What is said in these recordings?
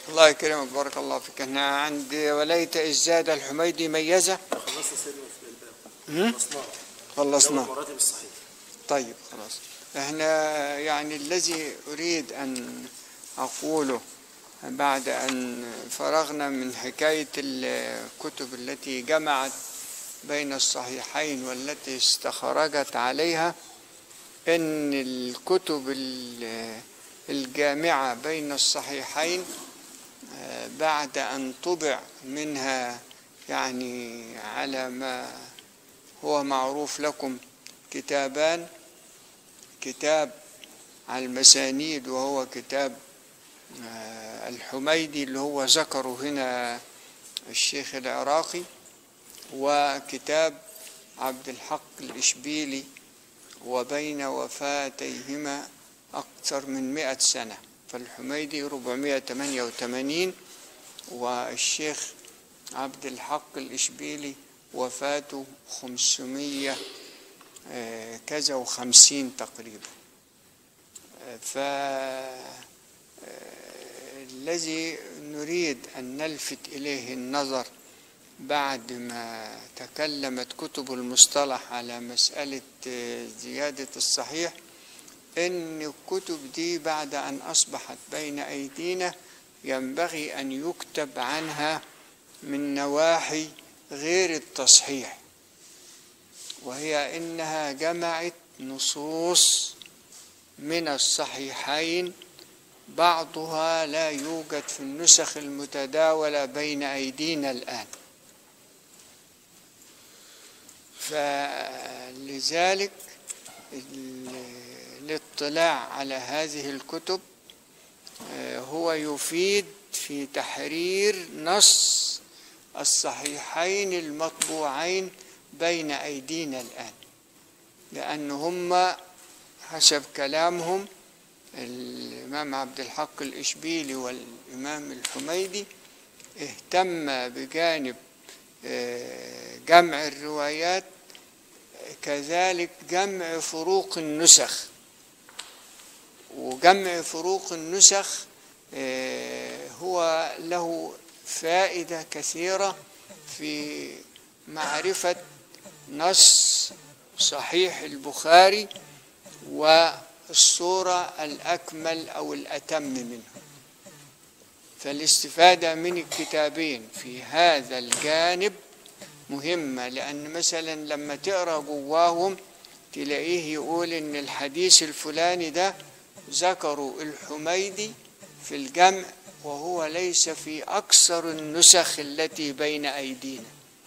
الله يكرمك بارك الله فيك احنا عند وليت الزاد الحميدي ميزه خلصنا سيدنا في الباب خلصناه خلصنا ده مراتب الصحيح طيب خلاص احنا يعني الذي اريد ان اقوله بعد ان فرغنا من حكايه الكتب التي جمعت بين الصحيحين والتي استخرجت عليها ان الكتب ال- الجامعه بين الصحيحين آه، بعد ان طبع منها يعني على ما هو معروف لكم كتابان كتاب على المسانيد وهو كتاب آه، الحميدي اللي هو ذكره هنا الشيخ العراقي وكتاب عبد الحق الإشبيلي وبين وفاتيهما أكثر من مئة سنة فالحميدي 488 والشيخ عبد الحق الإشبيلي وفاته 500 آه، كذا وخمسين تقريبا آه، ف آه، الذي نريد أن نلفت إليه النظر بعد ما تكلمت كتب المصطلح على مسألة آه، زيادة الصحيح إن الكتب دي بعد أن أصبحت بين أيدينا ينبغي أن يكتب عنها من نواحي غير التصحيح وهي انها جمعت نصوص من الصحيحين بعضها لا يوجد في النسخ المتداوله بين ايدينا الان فلذلك ال- الاطلاع على هذه الكتب آه، هو يفيد في تحرير نص الصحيحين المطبوعين بين أيدينا الآن لأن هم حسب كلامهم الإمام عبد الحق الإشبيلي والإمام الحميدي اهتم بجانب آه، جمع الروايات كذلك جمع فروق النسخ وجمع فروق النسخ آه، هو له فائدة كثيرة في معرفة نص صحيح البخاري والصورة الأكمل أو الأتم منه فالاستفادة من الكتابين في هذا الجانب مهمة لأن مثلا لما تقرأ جواهم تلاقيه يقول إن الحديث الفلاني ده ذكروا الحميدي في الجمع وهو ليس في أكثر النسخ التي بين أيدينا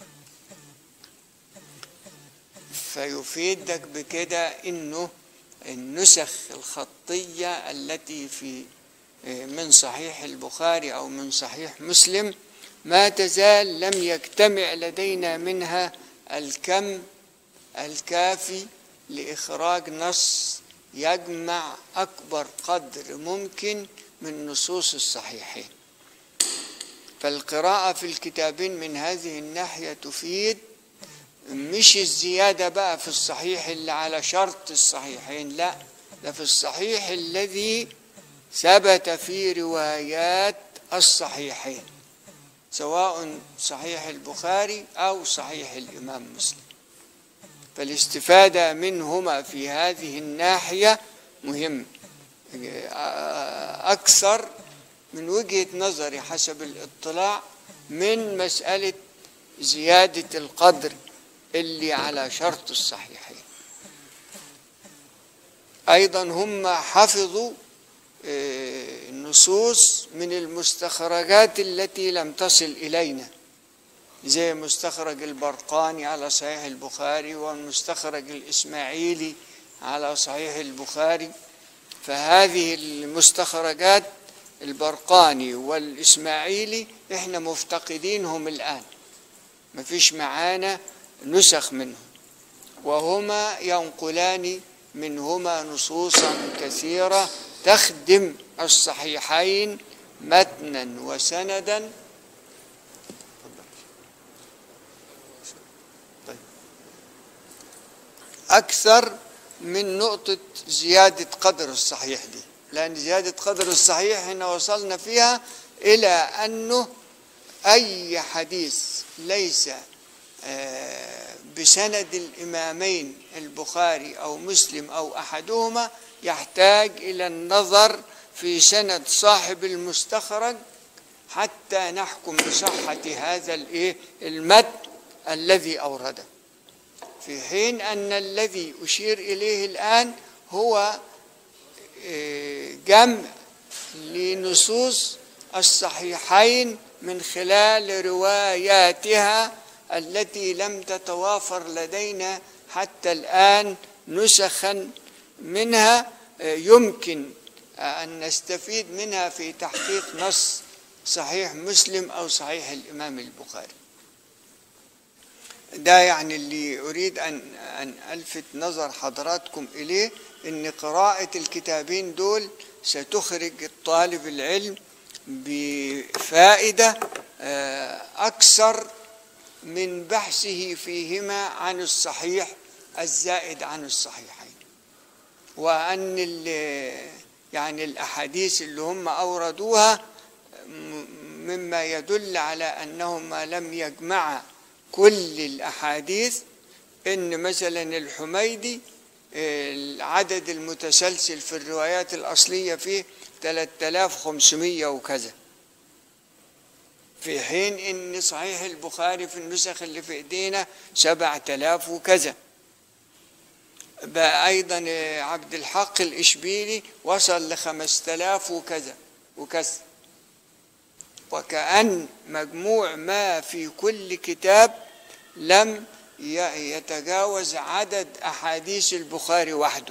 فيفيدك بكده إنه النسخ الخطية التي في من صحيح البخاري أو من صحيح مسلم ما تزال لم يجتمع لدينا منها الكم الكافي لإخراج نص يجمع أكبر قدر ممكن من نصوص الصحيحين فالقراءة في الكتابين من هذه الناحية تفيد مش الزيادة بقى في الصحيح اللي على شرط الصحيحين لا ده في الصحيح الذي ثبت في روايات الصحيحين سواء صحيح البخاري أو صحيح الإمام مسلم فالاستفادة منهما في هذه الناحية مهم أكثر من وجهة نظري حسب الاطلاع من مسألة زيادة القدر اللي على شرط الصحيحين أيضا هم حفظوا آه، نصوص من المستخرجات التي لم تصل إلينا زي مستخرج البرقاني على صحيح البخاري والمستخرج الإسماعيلي على صحيح البخاري فهذه المستخرجات البرقاني والإسماعيلي احنا مفتقدينهم الآن ما فيش معانا نسخ منهم وهما ينقلان منهما نصوصا كثيرة تخدم الصحيحين متنا وسندا أكثر من نقطة زيادة قدر الصحيح دي لأن زيادة قدر الصحيح هنا وصلنا فيها إلى أنه أي حديث ليس آه، بسند الإمامين البخاري أو مسلم أو أحدهما يحتاج إلى النظر في سند صاحب المستخرج حتى نحكم بصحة هذا الإيه المتن الذي أورده في حين أن الذي أشير إليه الآن هو آه، جمع لنصوص الصحيحين من خلال رواياتها التي لم تتوافر لدينا حتى الآن نسخا منها آه، يمكن أن نستفيد منها في تحقيق نص صحيح مسلم أو صحيح الإمام البخاري ده يعني اللي أريد أن أن ألفت نظر حضراتكم إليه إن قراءة الكتابين دول ستخرج الطالب العلم بفائدة آه، أكثر من بحثه فيهما عن الصحيح الزائد عن الصحيحين وأن ال- يعني الأحاديث اللي هم أوردوها م- مما يدل على أنهما لم يجمعا كل الأحاديث إن مثلا الحميدي آه، العدد المتسلسل في الروايات الأصلية فيه 3500 وكذا في حين ان صحيح البخاري في النسخ اللي في ايدينا 7000 وكذا بقى ايضا آه، عبد الحق الاشبيلي وصل ل 5000 وكذا وكذا وكأن مجموع ما في كل كتاب لم ي- يتجاوز عدد احاديث البخاري وحده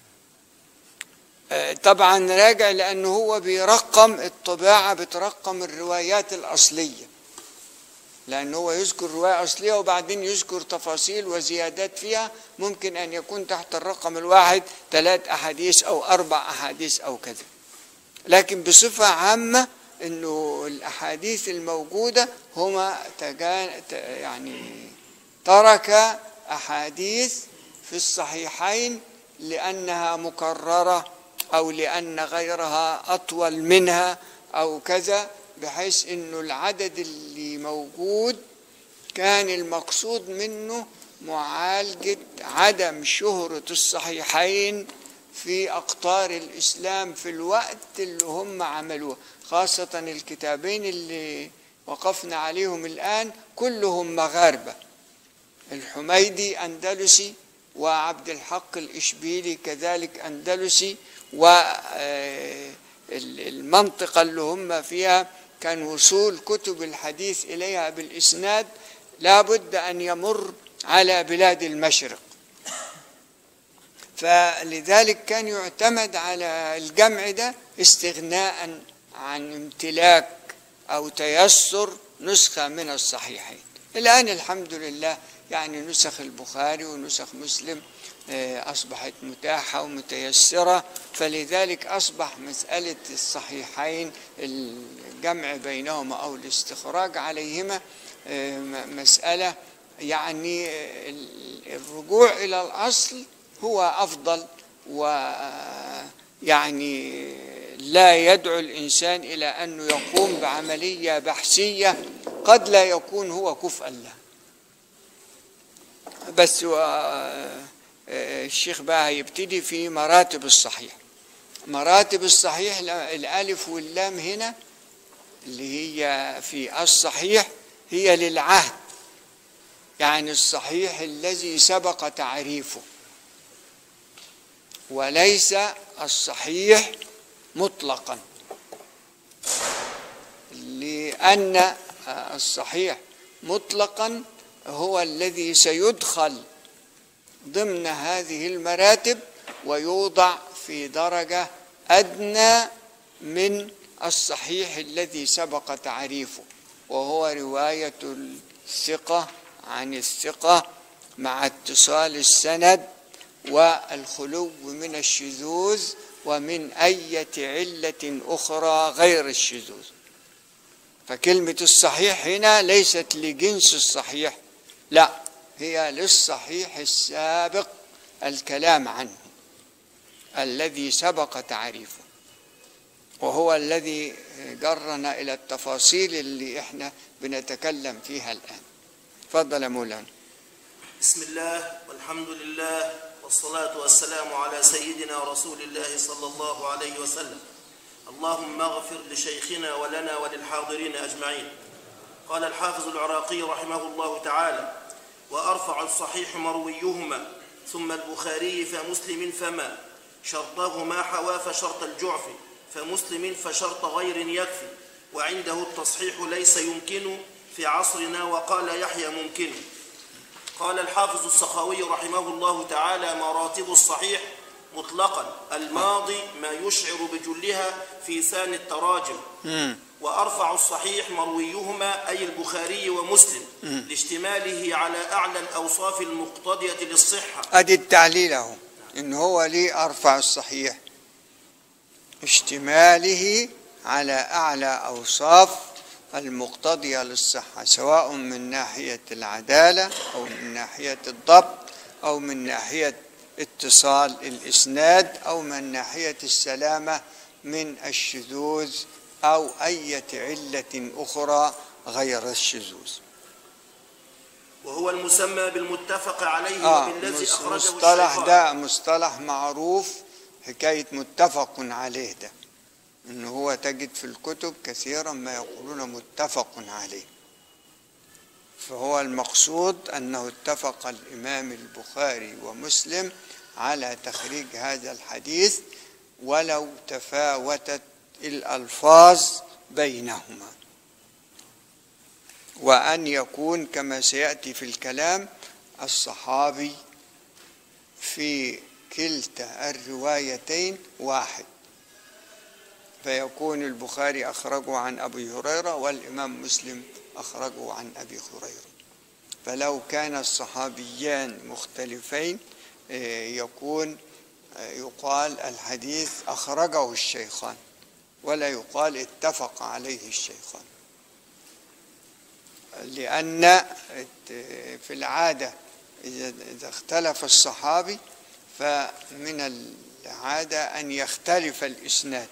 آه، طبعا راجع لانه هو بيرقم الطباعه بترقم الروايات الاصليه لأنه هو يذكر رواية أصلية وبعدين يذكر تفاصيل وزيادات فيها ممكن أن يكون تحت الرقم الواحد ثلاث أحاديث أو أربع أحاديث أو كذا لكن بصفة عامة أنه الأحاديث الموجودة هما تجان ت- يعني ترك أحاديث في الصحيحين لأنها مكررة أو لأن غيرها أطول منها أو كذا بحيث أنه العدد اللي موجود كان المقصود منه معالجة عدم شهرة الصحيحين في أقطار الإسلام في الوقت اللي هم عملوه خاصة الكتابين اللي وقفنا عليهم الآن كلهم مغاربة الحميدي أندلسي وعبد الحق الإشبيلي كذلك أندلسي والمنطقة اللي هم فيها كان وصول كتب الحديث إليها بالإسناد لابد أن يمر على بلاد المشرق فلذلك كان يعتمد على الجمع ده استغناء عن امتلاك أو تيسر نسخة من الصحيحين الآن الحمد لله يعني نسخ البخاري ونسخ مسلم آه، أصبحت متاحة ومتيسرة فلذلك أصبح مسألة الصحيحين الجمع بينهما أو الاستخراج عليهما آه، م- مسألة يعني آه، ال- الرجوع إلى الأصل هو أفضل ويعني لا يدعو الإنسان إلى أنه يقوم بعملية بحثية قد لا يكون هو كفءا لها بس هو آه، الشيخ بقى هيبتدي في مراتب الصحيح مراتب الصحيح لا- الألف واللام هنا اللي هي في الصحيح هي للعهد يعني الصحيح الذي سبق تعريفه وليس الصحيح مطلقا لأن الصحيح مطلقا هو الذي سيدخل ضمن هذه المراتب ويوضع في درجة أدنى من الصحيح الذي سبق تعريفه وهو رواية الثقة عن الثقة مع اتصال السند والخلو من الشذوذ ومن أية علة أخرى غير الشذوذ فكلمة الصحيح هنا ليست لجنس الصحيح لا هي للصحيح السابق الكلام عنه الذي سبق تعريفه وهو الذي جرنا إلى التفاصيل اللي إحنا بنتكلم فيها الآن تفضل يا مولانا بسم الله والحمد لله والصلاة والسلام على سيدنا رسول الله صلى الله عليه وسلم اللهم اغفر لشيخنا ولنا وللحاضرين أجمعين قال الحافظ العراقي رحمه الله تعالى وأرفع الصحيح مرويهما ثم البخاري فمسلم فما شرطهما حوا فشرط الجعف فمسلم فشرط غير يكفي وعنده التصحيح ليس يمكن في عصرنا وقال يحيى ممكن قال الحافظ السخاوي رحمه الله تعالى مراتب الصحيح مطلقا الماضي ما يشعر بجلها في ثاني التراجم وأرفع الصحيح مرويهما أي البخاري ومسلم لاشتماله على أعلى الأوصاف المقتضية للصحة أدي التعليل أهو إن هو ليه أرفع الصحيح اشتماله على أعلى أوصاف المقتضية للصحة سواء من ناحية العدالة أو من ناحية الضبط أو من ناحية اتصال الإسناد أو من ناحية السلامة من الشذوذ أو أي علة أخرى غير الشذوذ وهو المسمى بالمتفق عليه آه وبالذي مس- أخرجه مصطلح الشيخان ده مصطلح معروف حكاية متفق عليه ده إن هو تجد في الكتب كثيرا ما يقولون متفق عليه فهو المقصود أنه اتفق الإمام البخاري ومسلم على تخريج هذا الحديث ولو تفاوتت الألفاظ بينهما وأن يكون كما سيأتي في الكلام الصحابي في كلتا الروايتين واحد فيكون البخاري أخرجه عن أبي هريرة والإمام مسلم أخرجه عن أبي هريرة فلو كان الصحابيان مختلفين آه، يكون آه، يقال الحديث أخرجه الشيخان ولا يقال اتفق عليه الشيخان لأن الت- في العادة إذا إذا اختلف الصحابي فمن العادة أن يختلف الإسناد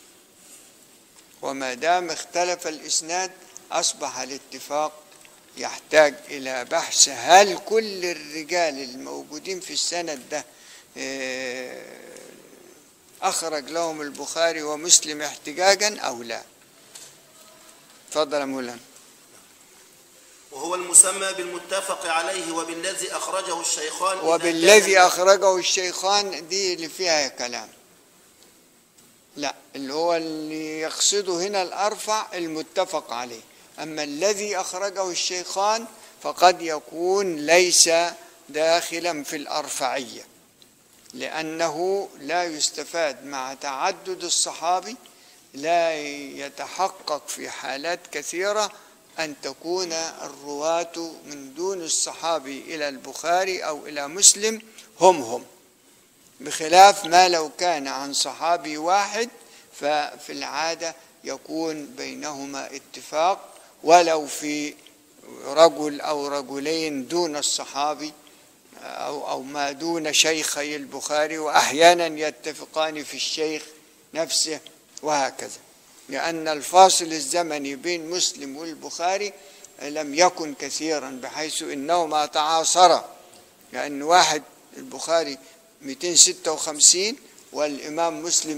وما دام اختلف الإسناد أصبح الاتفاق يحتاج إلى بحث هل كل الرجال الموجودين في السند ده آه، أخرج لهم البخاري ومسلم احتجاجا أو لا تفضل يا مولانا وهو المسمى بالمتفق عليه وبالذي أخرجه الشيخان إذا وبالذي كان- أخرجه الشيخان دي اللي فيها كلام لا اللي هو اللي يقصده هنا الأرفع المتفق عليه أما الذي أخرجه الشيخان فقد يكون ليس داخلا في الأرفعية لأنه لا يستفاد مع تعدد الصحابي لا يتحقق في حالات كثيرة أن تكون الرواة من دون الصحابي إلى البخاري أو إلى مسلم هم هم بخلاف ما لو كان عن صحابي واحد ففي العادة يكون بينهما اتفاق ولو في رجل أو رجلين دون الصحابي أو أو ما دون شيخي البخاري وأحيانا يتفقان في الشيخ نفسه وهكذا لأن الفاصل الزمني بين مسلم والبخاري لم يكن كثيرا بحيث إنهما تعاصرا لأن واحد البخاري 256 والإمام مسلم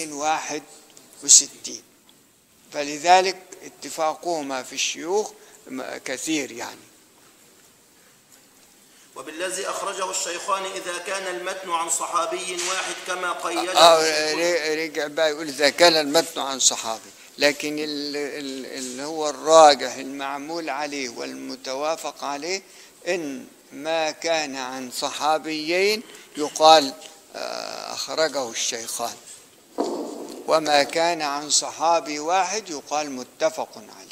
261 فلذلك اتفاقهما في الشيوخ م- كثير يعني وبالذي أخرجه الشيخان إذا كان المتن عن صحابي واحد كما قيده آه الشيخ. ر- رجع بقى يقول إذا كان المتن عن صحابي لكن ال- ال- اللي هو الراجح المعمول عليه والمتوافق عليه إن ما كان عن صحابيين يقال آه، أخرجه الشيخان وما كان عن صحابي واحد يقال متفق عليه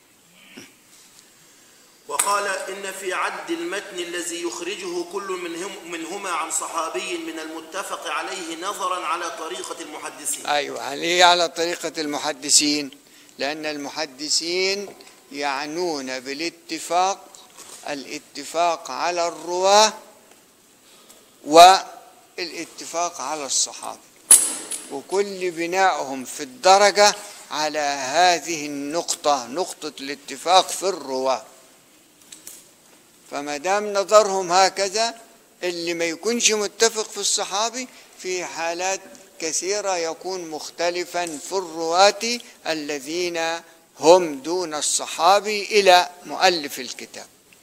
وقال إن في عد المتن الذي يخرجه كل منهم منهما عن صحابي من المتفق عليه نظرا على طريقة المحدثين أيوة عليه على طريقة المحدثين لأن المحدثين يعنون بالاتفاق الاتفاق على الرواة والاتفاق على الصحابة وكل بنائهم في الدرجة على هذه النقطة نقطة الاتفاق في الرواة فما دام نظرهم هكذا اللي ما يكونش متفق في الصحابي في حالات كثيرة يكون مختلفا في الرواة الذين هم دون الصحابي إلى مؤلف الكتاب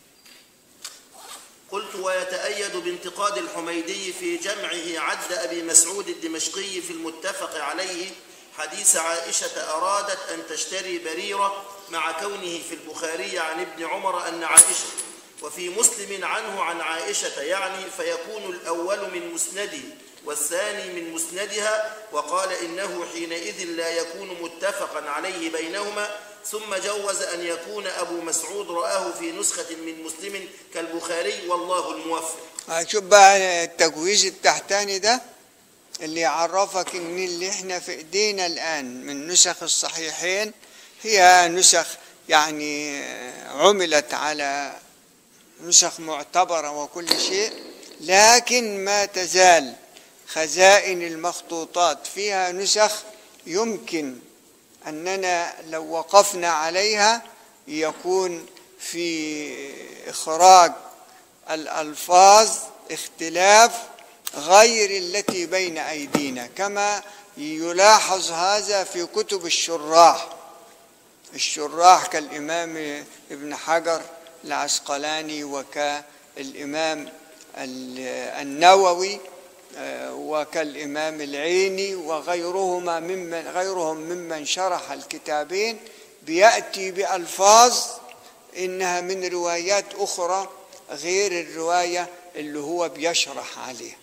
قلت ويتأيد بانتقاد الحميدي في جمعه عد أبي مسعود الدمشقي في المتفق عليه حديث عائشة أرادت أن تشتري بريرة مع كونه في البخاري عن ابن عمر أن عائشة وفي مسلم عنه عن عائشة يعني فيكون الأول من مسنده والثاني من مسندها وقال إنه حينئذ لا يكون متفقا عليه بينهما ثم جوز أن يكون أبو مسعود رآه في نسخة من مسلم كالبخاري والله الموفق شوف بقى التجويز التحتاني ده اللي يعرفك ان اللي احنا في ايدينا الان من نسخ الصحيحين هي نسخ يعني عملت على نسخ معتبرة وكل شيء لكن ما تزال خزائن المخطوطات فيها نسخ يمكن أننا لو وقفنا عليها يكون في إخراج الألفاظ اختلاف غير التي بين أيدينا كما يلاحظ هذا في كتب الشراح الشراح كالإمام ابن حجر العسقلاني وكالإمام النووي وكالإمام العيني وغيرهما ممن غيرهم ممن شرح الكتابين بيأتي بألفاظ إنها من روايات أخرى غير الرواية اللي هو بيشرح عليها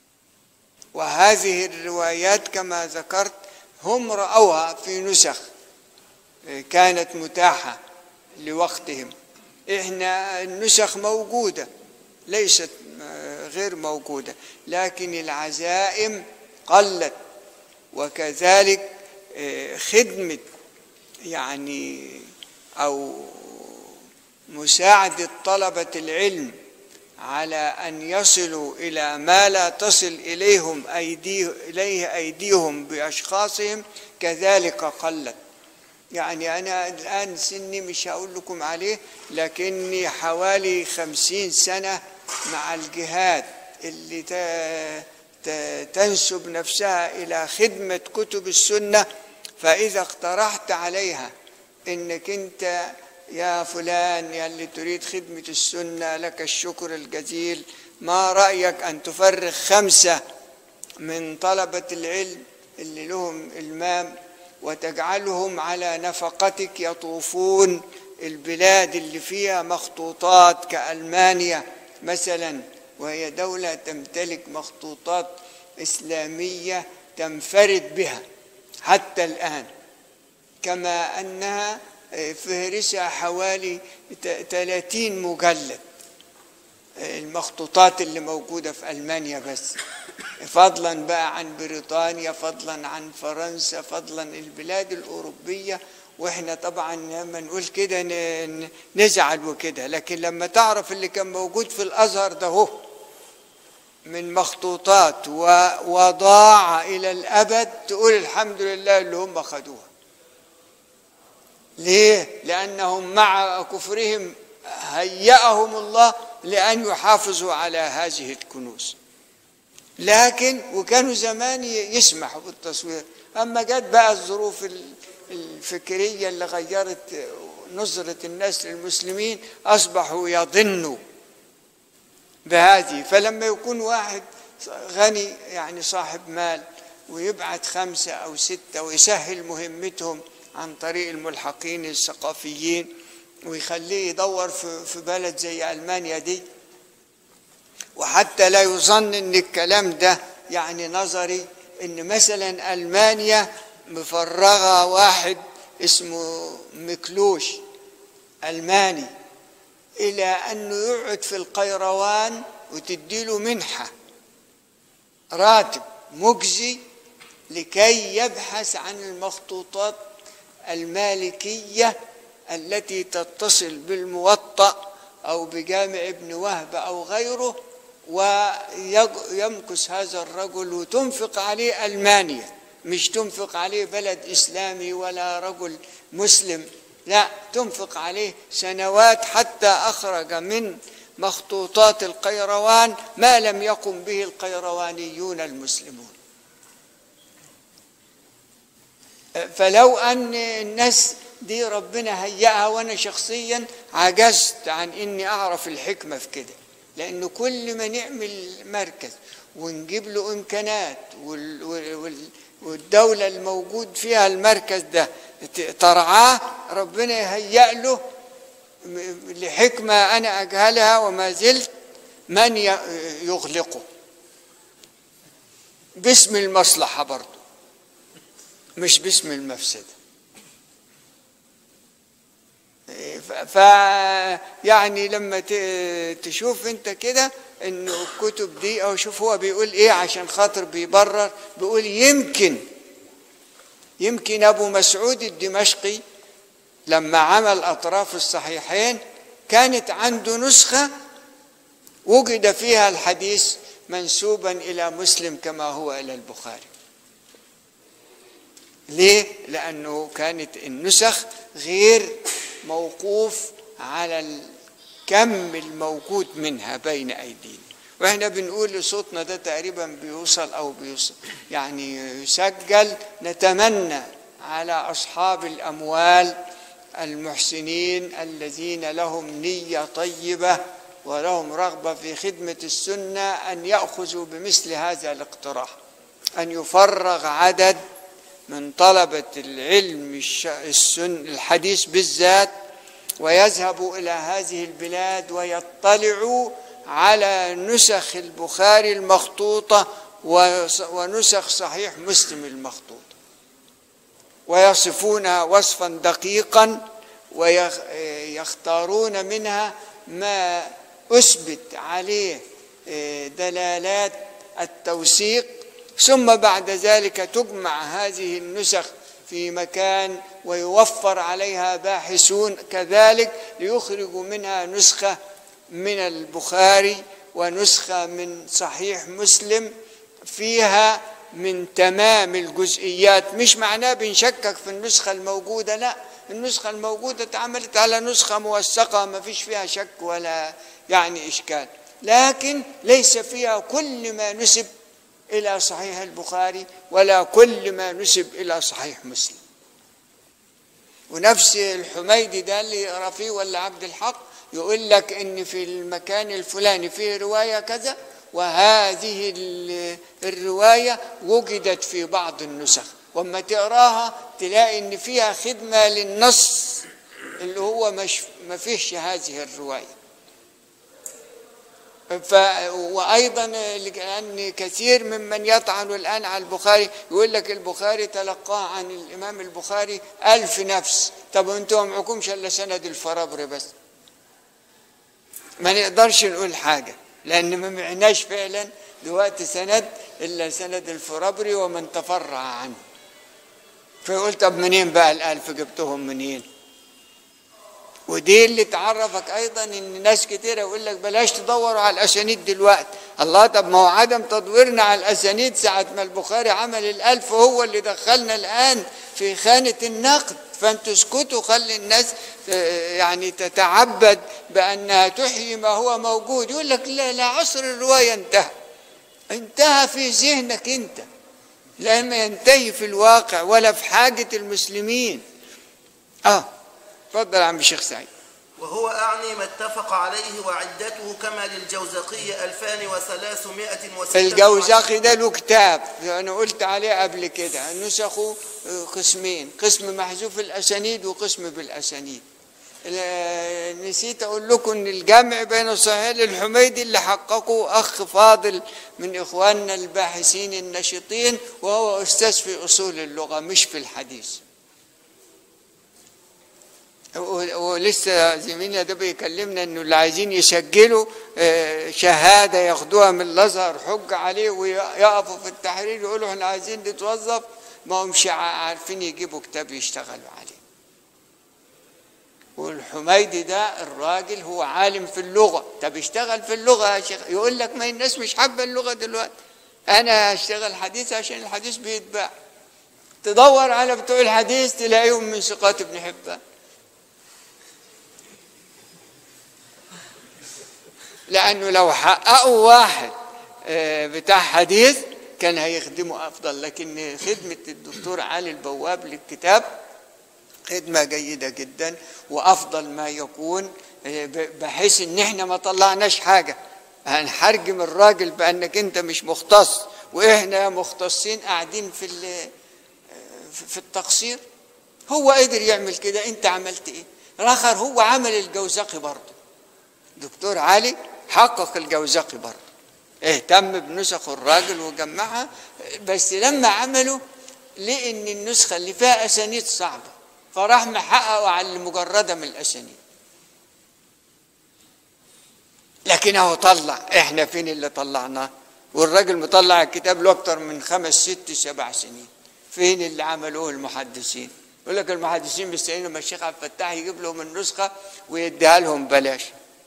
وهذه الروايات كما ذكرت هم رأوها في نسخ كانت متاحة لوقتهم احنا النسخ موجودة ليست غير موجودة لكن العزائم قلت وكذلك خدمة يعني أو مساعدة طلبة العلم على أن يصلوا إلى ما لا تصل إليهم أيديه إليه أيديهم بأشخاصهم كذلك قلت يعني أنا الآن سني مش هقول لكم عليه لكني حوالي خمسين سنة مع الجهات اللي تنسب نفسها إلى خدمة كتب السنة فإذا اقترحت عليها إنك أنت يا فلان يا اللي تريد خدمة السنة لك الشكر الجزيل ما رأيك أن تفرغ خمسة من طلبة العلم اللي لهم المام وتجعلهم على نفقتك يطوفون البلاد اللي فيها مخطوطات كألمانيا مثلا وهي دولة تمتلك مخطوطات إسلامية تنفرد بها حتى الآن كما أنها فهرسها حوالي 30 مجلد المخطوطات اللي موجودة في ألمانيا بس فضلا بقى عن بريطانيا فضلا عن فرنسا فضلا البلاد الأوروبية واحنا طبعا لما نقول كده نزعل وكده لكن لما تعرف اللي كان موجود في الازهر ده هو من مخطوطات وضاع الى الابد تقول الحمد لله اللي هم خدوها ليه لانهم مع كفرهم هيأهم الله لان يحافظوا على هذه الكنوز لكن وكانوا زمان يسمحوا بالتصوير اما جت بقى الظروف الفكريه اللي غيرت نظره الناس للمسلمين اصبحوا يظنوا بهذه فلما يكون واحد غني يعني صاحب مال ويبعت خمسه او سته ويسهل مهمتهم عن طريق الملحقين الثقافيين ويخليه يدور في بلد زي المانيا دي وحتى لا يظن ان الكلام ده يعني نظري ان مثلا المانيا مفرغه واحد اسمه مكلوش الماني الى انه يقعد في القيروان وتديله منحه راتب مجزي لكي يبحث عن المخطوطات المالكيه التي تتصل بالموطأ او بجامع ابن وهب او غيره ويمكث هذا الرجل وتنفق عليه ألمانيا مش تنفق عليه بلد إسلامي ولا رجل مسلم لا تنفق عليه سنوات حتى أخرج من مخطوطات القيروان ما لم يقم به القيروانيون المسلمون فلو أن الناس دي ربنا هيئها وأنا شخصيا عجزت عن إني أعرف الحكمة في كده لأنه كل ما نعمل مركز ونجيب له إمكانات وال وال والدولة الموجود فيها المركز ده ترعاه ربنا يهيأ له لحكمة أنا أجهلها وما زلت من يغلقه باسم المصلحة برضه مش باسم المفسدة ف يعني لما تشوف انت كده انه الكتب دي او شوف هو بيقول ايه عشان خاطر بيبرر بيقول يمكن يمكن ابو مسعود الدمشقي لما عمل اطراف الصحيحين كانت عنده نسخه وجد فيها الحديث منسوبا الى مسلم كما هو الى البخاري ليه لانه كانت النسخ غير موقوف على الكم الموجود منها بين ايدينا واحنا بنقول صوتنا ده تقريبا بيوصل او بيوصل يعني يسجل نتمنى على اصحاب الاموال المحسنين الذين لهم نيه طيبه ولهم رغبه في خدمه السنه ان ياخذوا بمثل هذا الاقتراح ان يفرغ عدد من طلبه العلم السن الحديث بالذات ويذهبوا الى هذه البلاد ويطلعوا على نسخ البخاري المخطوطه ونسخ صحيح مسلم المخطوطه ويصفونها وصفا دقيقا ويختارون منها ما اثبت عليه دلالات التوثيق ثم بعد ذلك تجمع هذه النسخ في مكان ويوفر عليها باحثون كذلك ليخرجوا منها نسخه من البخاري ونسخه من صحيح مسلم فيها من تمام الجزئيات مش معناه بنشكك في النسخه الموجوده لا النسخه الموجوده اتعملت على نسخه موثقه ما فيش فيها شك ولا يعني اشكال لكن ليس فيها كل ما نسب الى صحيح البخاري ولا كل ما نسب الى صحيح مسلم ونفس الحميدي ده اللي يقرا فيه ولا عبد الحق يقول لك ان في المكان الفلاني فيه روايه كذا وهذه الروايه وجدت في بعض النسخ واما تقراها تلاقي ان فيها خدمه للنص اللي هو مش ما فيهش هذه الروايه ف وايضا لان كثير ممن يطعن الان على البخاري يقول لك البخاري تلقاه عن الامام البخاري ألف نفس طب انتوا ما معكمش الا سند الفرابري بس ما نقدرش نقول حاجه لان ما معناش فعلا دلوقتي سند الا سند الفرابري ومن تفرع عنه فيقول طب منين بقى الالف جبتهم منين ودي اللي تعرفك ايضا ان ناس كتير يقول لك بلاش تدوروا على الاسانيد دلوقتي الله طب ما هو عدم تدويرنا على الاسانيد ساعه ما البخاري عمل الالف هو اللي دخلنا الان في خانه النقد فانتوا اسكتوا خلي الناس يعني تتعبد بانها تحيي ما هو موجود يقول لك لا لا عصر الروايه انتهى انتهى في ذهنك انت لم ينتهي في الواقع ولا في حاجه المسلمين اه تفضل يا عم الشيخ سعيد وهو أعني ما اتفق عليه وعدته كما للجوزقي 2326 الجوزقي ده له كتاب انا قلت عليه قبل كده نسخه قسمين قسم محذوف الاسانيد وقسم بالاسانيد نسيت اقول لكم ان الجمع بين صحيح الحميدي اللي حققه اخ فاضل من اخواننا الباحثين النشطين وهو استاذ في اصول اللغه مش في الحديث ولسه زميلنا ده بيكلمنا انه اللي عايزين يسجلوا شهاده ياخدوها من الازهر حجه عليه ويقفوا في التحرير يقولوا احنا عايزين نتوظف ما همش عارفين يجيبوا كتاب يشتغلوا عليه والحميدي ده الراجل هو عالم في اللغه طب اشتغل في اللغه يا شيخ يقول لك ما الناس مش حابه اللغه دلوقتي انا هشتغل حديث عشان الحديث بيتباع تدور على بتوع الحديث تلاقيهم من ثقات ابن حبان لأنه لو حققوا واحد آه، بتاع حديث كان هيخدمه أفضل لكن خدمة الدكتور علي البواب للكتاب خدمة جيدة جدا وأفضل ما يكون آه، ب- بحيث إن إحنا ما طلعناش حاجة هنحرجم الراجل بأنك أنت مش مختص وإحنا مختصين قاعدين في ال- آه، في- في التقصير هو قدر يعمل كده أنت عملت إيه؟ الآخر هو عمل الجوزقي برضه دكتور علي حقق الجوزقي برضه اهتم بنسخ الراجل وجمعها بس لما عملوا لقى ان النسخه اللي فيها اسانيد صعبه فراح محققوا على المجرده من الاسانيد لكن اهو طلع احنا فين اللي طلعناه والراجل مطلع الكتاب له اكتر من خمس ست سبع سنين فين اللي عملوه المحدثين يقول لك المحدثين مستنيين لما الشيخ عبد الفتاح يجيب لهم النسخه ويديها لهم بلاش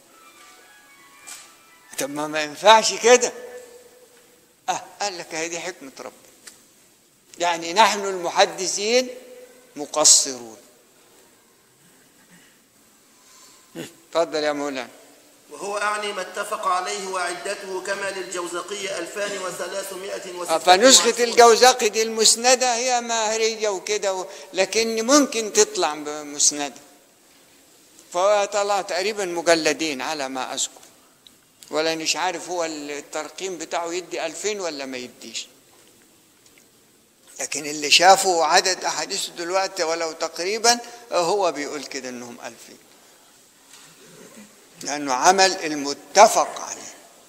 طب ما ما ينفعش كده اه قال لك هذه حكمه ربنا يعني نحن المحدثين مقصرون تفضل يا مولانا وهو أعني ما اتفق عليه وعدته كما للجوزقي 2360 آه، فنسخة الجوزقي دي المسندة هي ماهرية وكده و- لكن ممكن تطلع بمسندة فهو طلع تقريبا مجلدين على ما أذكر ولا مش عارف هو الترقيم بتاعه يدي ألفين ولا ما يديش لكن اللي شافوا عدد أحاديثه دلوقتي ولو تقريبا هو بيقول كده إنهم ألفين لأنه عمل المتفق عليه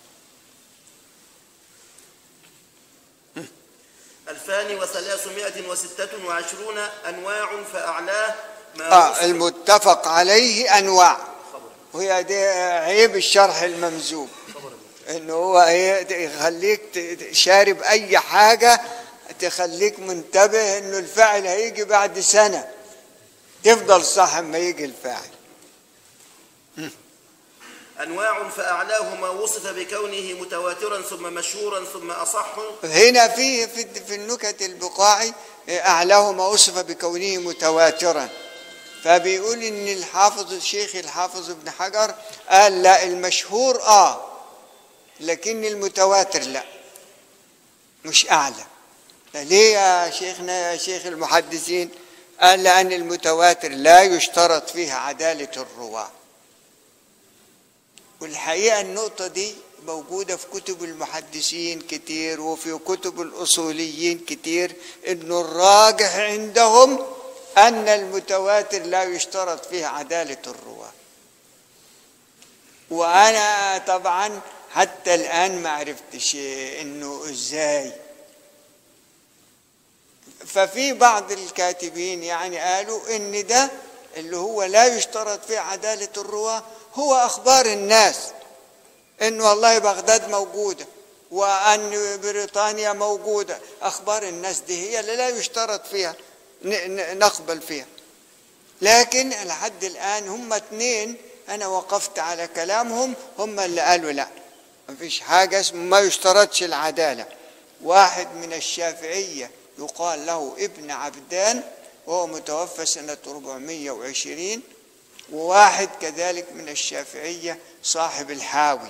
2326 أنواع فأعلاه ما آه وصف- المتفق عليه انواع وهي دي عيب الشرح الممزوج انه هو إيه يخليك ت- شارب اي حاجه تخليك منتبه انه الفاعل هيجي بعد سنه تفضل صح اما يجي الفاعل أنواع فأعلاه ما وصف بكونه متواترا ثم مشهورا ثم أصح هنا في في في النكت البقاعي اعلاه ما وصف بكونه متواترا فبيقول ان الحافظ الشيخ الحافظ ابن حجر قال لا المشهور اه لكن المتواتر لا مش اعلى ليه يا شيخنا يا شيخ المحدثين قال لان المتواتر لا يشترط فيه عداله الرواه والحقيقة النقطة دي موجودة في كتب المحدثين كتير وفي كتب الأصوليين كتير إنه الراجح عندهم أن المتواتر لا يشترط فيه عدالة الرواة وأنا طبعا حتى الآن ما عرفتش إنه إزاي ففي بعض الكاتبين يعني قالوا ان ده اللي هو لا يشترط فيه عدالة الرواة هو أخبار الناس إن والله بغداد موجودة وأن بريطانيا موجودة أخبار الناس دي هي اللي لا يشترط فيها ن- ن- نقبل فيها لكن لحد الآن هم اتنين أنا وقفت على كلامهم هم اللي قالوا لا مفيش حاجة اسمه ما يشترطش العدالة واحد من الشافعية يقال له ابن عبدان وهو متوفى سنة 420 وواحد كذلك من الشافعية صاحب الحاوي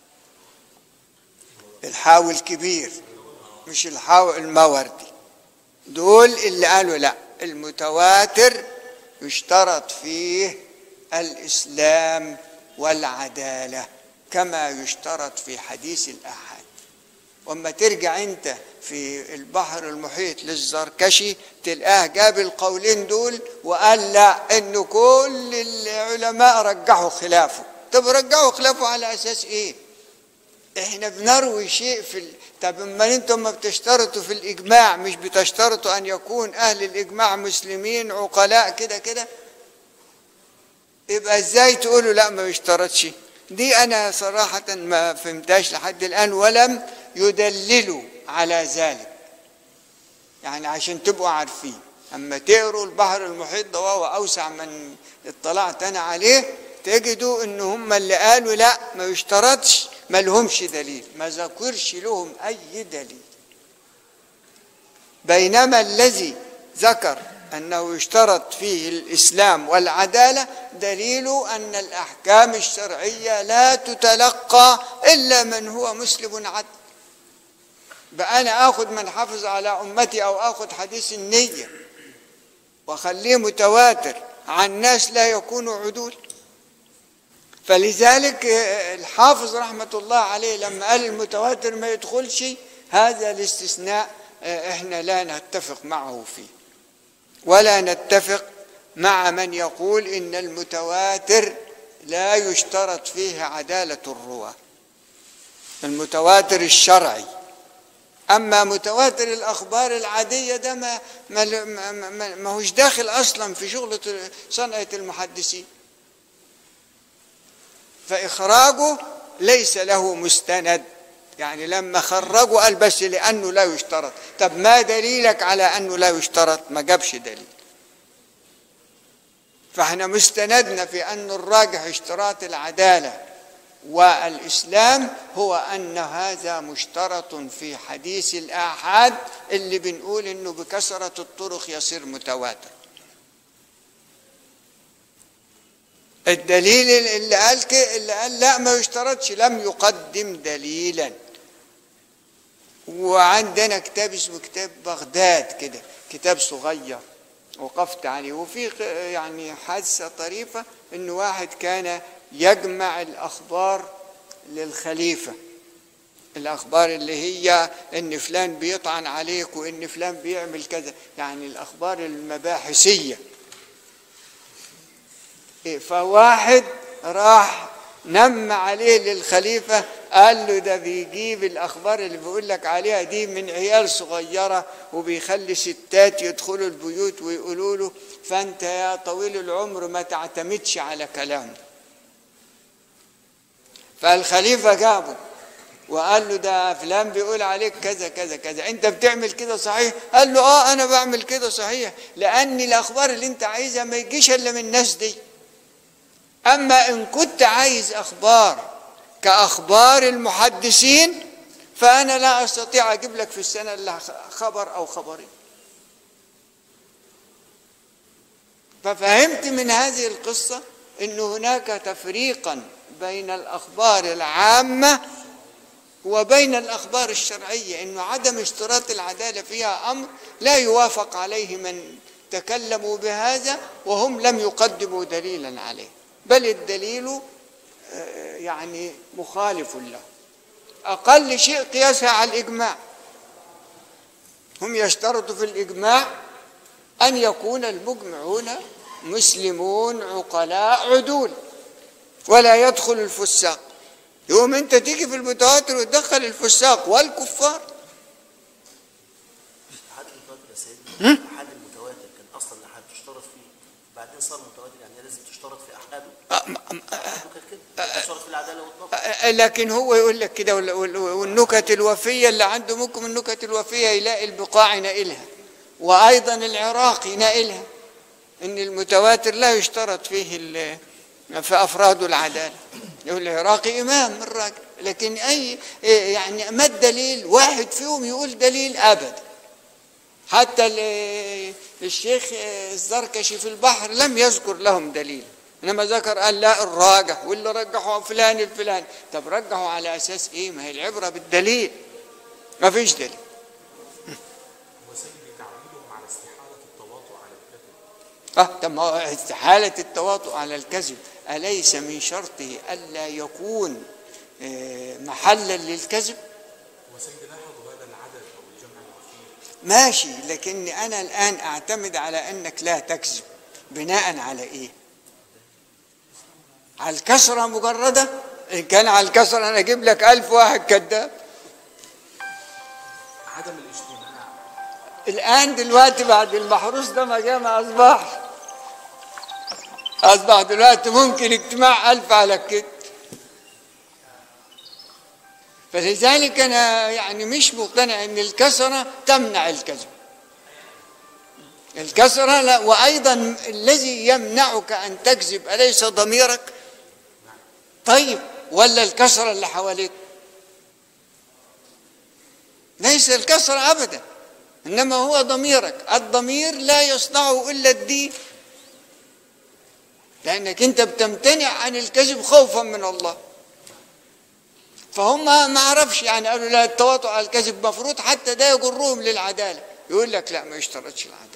الحاوي الكبير مش الحاوي الموردي دول اللي قالوا لا المتواتر يشترط فيه الإسلام والعدالة كما يشترط في حديث الآحاد واما ترجع انت في البحر المحيط للزركشي تلقاه جاب القولين دول وقال لا انه كل العلماء رجحوا خلافه طب رجعوا خلافه على اساس ايه احنا بنروي شيء في ال... طب اما انتم ما بتشترطوا في الاجماع مش بتشترطوا ان يكون اهل الاجماع مسلمين عقلاء كده كده يبقى ازاي تقولوا لا ما يشترطش دي انا صراحة ما فهمتهاش لحد الان ولم يدللوا على ذلك يعني عشان تبقوا عارفين اما تقروا البحر المحيط ده وهو اوسع من اطلعت انا عليه تجدوا ان هم اللي قالوا لا ما يشترطش ما لهمش دليل ما ذكرش لهم اي دليل بينما الذي ذكر أنه يشترط فيه الإسلام والعدالة دليل أن الأحكام الشرعية لا تتلقى إلا من هو مسلم عدل بقى أنا آخذ من حافظ على أمتي أو آخذ حديث النية وأخليه متواتر عن ناس لا يكونوا عدول فلذلك الحافظ رحمة الله عليه لما قال المتواتر ما يدخلش هذا الاستثناء احنا لا نتفق معه فيه ولا نتفق مع من يقول ان المتواتر لا يشترط فيه عدالة الرواة المتواتر الشرعي اما متواتر الاخبار العاديه ده ما ما ما, ما هوش داخل اصلا في شغله صنعه المحدثين فاخراجه ليس له مستند يعني لما خرجوا قال بس لانه لا يشترط طب ما دليلك على انه لا يشترط ما جابش دليل فاحنا مستندنا في ان الراجح اشتراط العداله والإسلام هو أن هذا مشترط في حديث الآحاد اللي بنقول إنه بكثرة الطرق يصير متواتر الدليل اللي قال اللي قال لا ما يشترطش لم يقدم دليلا وعندنا كتاب اسمه كتاب بغداد كده كتاب صغير وقفت عليه وفي يعني حادثة طريفة إنه واحد كان يجمع الأخبار للخليفة الأخبار اللي هي إن فلان بيطعن عليك وإن فلان بيعمل كذا يعني الأخبار المباحثية فواحد راح نم عليه للخليفة قال له ده بيجيب الأخبار اللي بيقول لك عليها دي من عيال صغيرة وبيخلي ستات يدخلوا البيوت ويقولوا له فأنت يا طويل العمر ما تعتمدش على كلامه فالخليفة جابه وقال له ده فلان بيقول عليك كذا كذا كذا انت بتعمل كده صحيح قال له اه انا بعمل كده صحيح لان الاخبار اللي انت عايزها ما يجيش الا من الناس دي اما ان كنت عايز اخبار كاخبار المحدثين فانا لا استطيع اجيب لك في السنه الا خبر او خبرين ففهمت من هذه القصه ان هناك تفريقا بين الأخبار العامة وبين الأخبار الشرعية أنه عدم اشتراط العدالة فيها أمر لا يوافق عليه من تكلموا بهذا وهم لم يقدموا دليلا عليه بل الدليل يعني مخالف له أقل شيء قياسها على الإجماع هم يشترطوا في الإجماع أن يكون المجمعون مسلمون عقلاء عدول ولا يدخل الفساق يوم انت تيجي في المتواتر وتدخل الفساق والكفار حد المتواتر يا سيدنا حد المتواتر كان اصلا احد تشترط فيه بعدين صار متواتر يعني لازم تشترط في احاده احاده كانت كده تشترط في العداله والضبط لكن هو يقول لك كده والنكت الوفيه اللي عنده ممكن النكت الوفيه يلاقي البقاع نائلها وايضا العراقي نائلها ان المتواتر لا يشترط فيه في أفراد العدالة يقول العراقي إمام الراجل لكن أي يعني ما الدليل واحد فيهم يقول دليل أبدا حتى الشيخ الزركشي في البحر لم يذكر لهم دليل انما ذكر قال لا الراجح واللي رجحوا فلان الفلان طب رجحوا على اساس ايه ما هي العبره بالدليل ما فيش دليل وسيدي تعويلهم على استحالة التواطؤ على الكذب اه طب ما هو استحالة التواطؤ على الكذب أليس من شرطه ألا يكون آه، محلا للكذب وسيدي لاحظوا هذا العدد أو الجمع الأخير ماشي لكني أنا الآن أعتمد على أنك لا تكذب بناء على إيه على الكسرة مجردة إن كان على الكسرة أنا أجيب لك ألف واحد كذاب عدم الاجتماع الآن دلوقتي بعد المحروس ده ما جاء ما أصبح أصبح دلوقتي ممكن اجتماع ألف على الكذب فلذلك أنا يعني مش مقتنع أن الكسرة تمنع الكذب الكسرة لا وأيضا الذي يمنعك أن تكذب أليس ضميرك طيب ولا الكسرة اللي حواليك ليس الكسرة أبدا إنما هو ضميرك الضمير لا يصنعه إلا الدين لأنك أنت بتمتنع عن الكذب خوفا من الله فهم ما عرفش يعني قالوا لا التواطؤ على الكذب مفروض حتى ده يجرهم للعدالة يقول لك لا ما يشترطش العدالة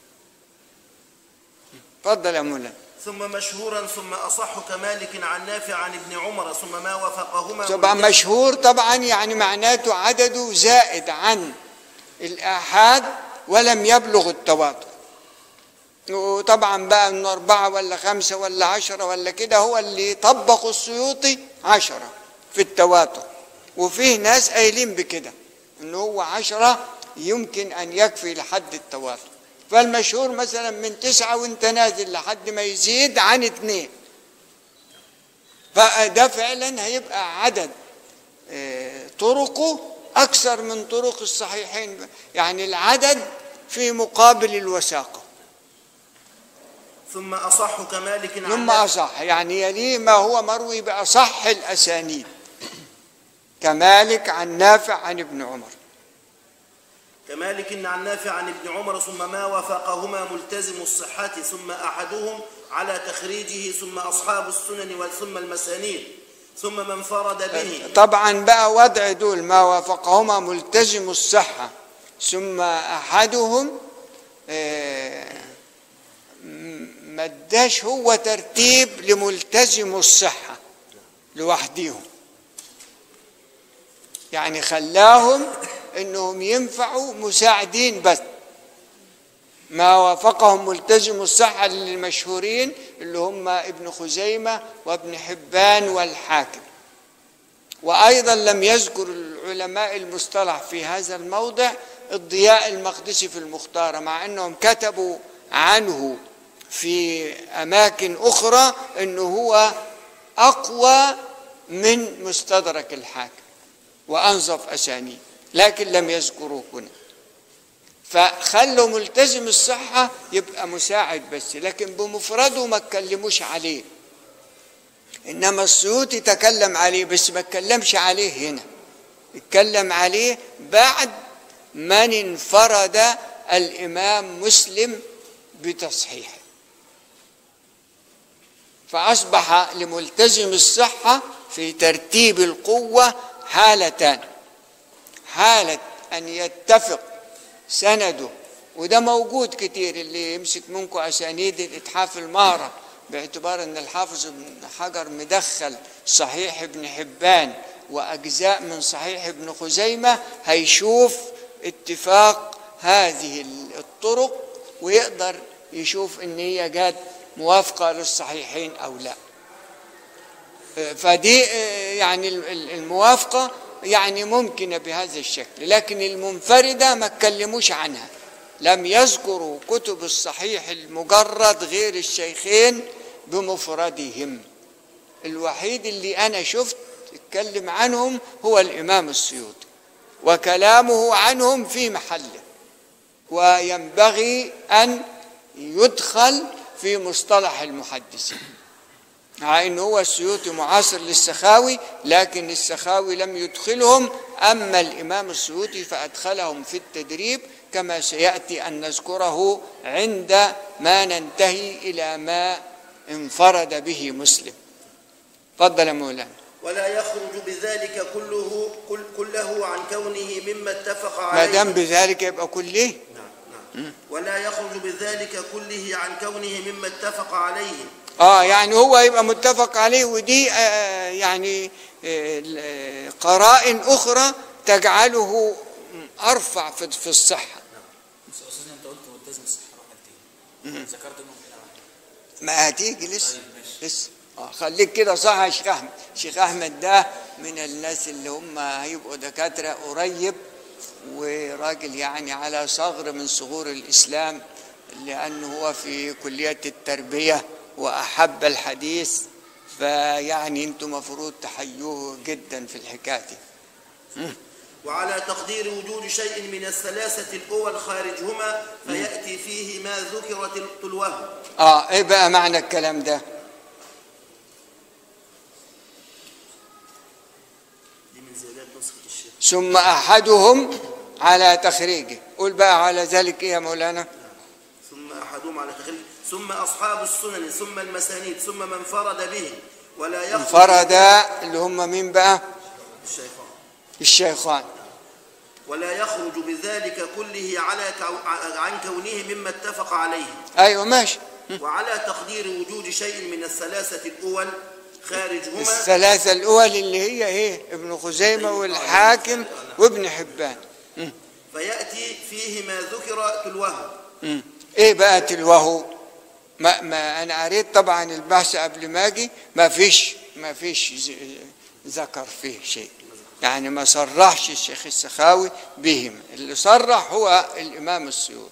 اتفضل يا مولانا ثم مشهورا ثم أصح كمالك عن نافع عن ابن عمر ثم ما وافقهما طبعا ملتزم- مشهور طبعا يعني معناته عدده زائد عن الآحاد ولم يبلغ التواتر وطبعا بقى انه أربعة ولا خمسة ولا عشرة ولا كده هو اللي طبق السيوطي عشرة في التواتر وفيه ناس قايلين بكده انه هو عشرة يمكن ان يكفي لحد التواتر فالمشهور مثلا من تسعة وانت نازل لحد ما يزيد عن اثنين فده فعلا هيبقى عدد آه، طرقه أكثر من طرق الصحيحين يعني العدد في مقابل الوثاقة ثم أصح كمالك عن ثم نافع- أصح يعني يليه ما هو مروي بأصح الأسانيد كمالك عن نافع عن ابن عمر كمالك عن نافع عن ابن عمر ثم ما وافقهما ملتزم الصحة ثم أحدهم على تخريجه ثم أصحاب السنن وثم المسانيد ثم من فرد به طبعا بقى وضع دول ما وافقهما ملتزم الصحة ثم أحدهم آه، م- ما اداش هو ترتيب لملتزم الصحة لوحديهم يعني خلاهم انهم ينفعوا مساعدين بس ما وافقهم ملتزم الصحة للمشهورين اللي هم ابن خزيمة وابن حبان والحاكم وأيضا لم يذكر العلماء المصطلح في هذا الموضع الضياء المقدسي في المختارة مع أنهم كتبوا عنه في أماكن أخرى أنه هو أقوى من مستدرك الحاكم وأنظف أسانيد لكن لم يذكروه هنا فخلوا ملتزم الصحة يبقى مساعد بس لكن بمفرده ما اتكلموش عليه إنما السيوطي تكلم عليه بس ما اتكلمش عليه هنا اتكلم عليه بعد من انفرد الإمام مسلم بتصحيحه فأصبح لملتزم الصحة في ترتيب القوة حالتان حالة أن يتفق سنده وده موجود كتير اللي يمسك منكم أسانيد الإتحاف المهرة باعتبار أن الحافظ ابن حجر مدخل صحيح ابن حبان وأجزاء من صحيح ابن خزيمة هيشوف اتفاق هذه الطرق ويقدر يشوف ان هي جات موافقة للصحيحين أو لا فدي يعني الموافقة يعني ممكنة بهذا الشكل لكن المنفردة ما اتكلموش عنها لم يذكروا كتب الصحيح المجرد غير الشيخين بمفردهم الوحيد اللي أنا شفت اتكلم عنهم هو الإمام السيوطي وكلامه عنهم في محله وينبغي أن يدخل في مصطلح المحدثين مع أنه هو السيوطي معاصر للسخاوي لكن السخاوي لم يدخلهم أما الإمام السيوطي فأدخلهم في التدريب كما سيأتي أن نذكره عند ما ننتهي إلى ما انفرد به مسلم تفضل يا مولانا ولا يخرج بذلك كله كل كله عن كونه مما اتفق ما عليه دام بذلك يبقى كله نعم نعم ولا يخرج بذلك كله عن كونه مما اتفق عليه اه يعني هو يبقى متفق عليه ودي آه يعني آه قرائن اخرى تجعله ارفع في في الصحه بس استاذنا انت قلت ملتزم الصحه مرتين ذكرت انهم هنا واحد ما هتيجي لسه طيب ماشي. لسه اه خليك كده صح يا شيخ احمد شيخ احمد ده من الناس اللي هم هيبقوا دكاتره قريب وراجل يعني على صغر من صغور الاسلام لانه هو في كليه التربيه واحب الحديث فيعني انتم مفروض تحيوه جدا في الحكايه دي وعلى تقدير وجود شيء من الثلاثة الأول خارجهما فيأتي فيه ما ذكر تل- تلوه اه ايه بقى معنى الكلام ده دي من زيادات نسخة الشيخ ثم احدهم على تخريجه قول بقى على ذلك ايه يا مولانا ثم أحدهم على تخريج ثم أصحاب السنن ثم المسانيد ثم من فرد به ولا يخرج انفرد اللي هم مين بقى الشيخان الشيخان ولا يخرج بذلك كله على كو... عن كونه مما اتفق عليه ايوه ماشي وعلى تقدير وجود شيء من الثلاثة الأول خارجهما الثلاثة الأول اللي هي ايه ابن خزيمة والحاكم وابن حبان فيأتي فيه ما ذكر تلوه مم. ايه بقى تلوه ما, ما انا قريت طبعا البحث قبل ما اجي ما فيش ما فيش ز- ذكر فيه شيء يعني ما صرحش الشيخ السخاوي بهم اللي صرح هو الامام السيوطي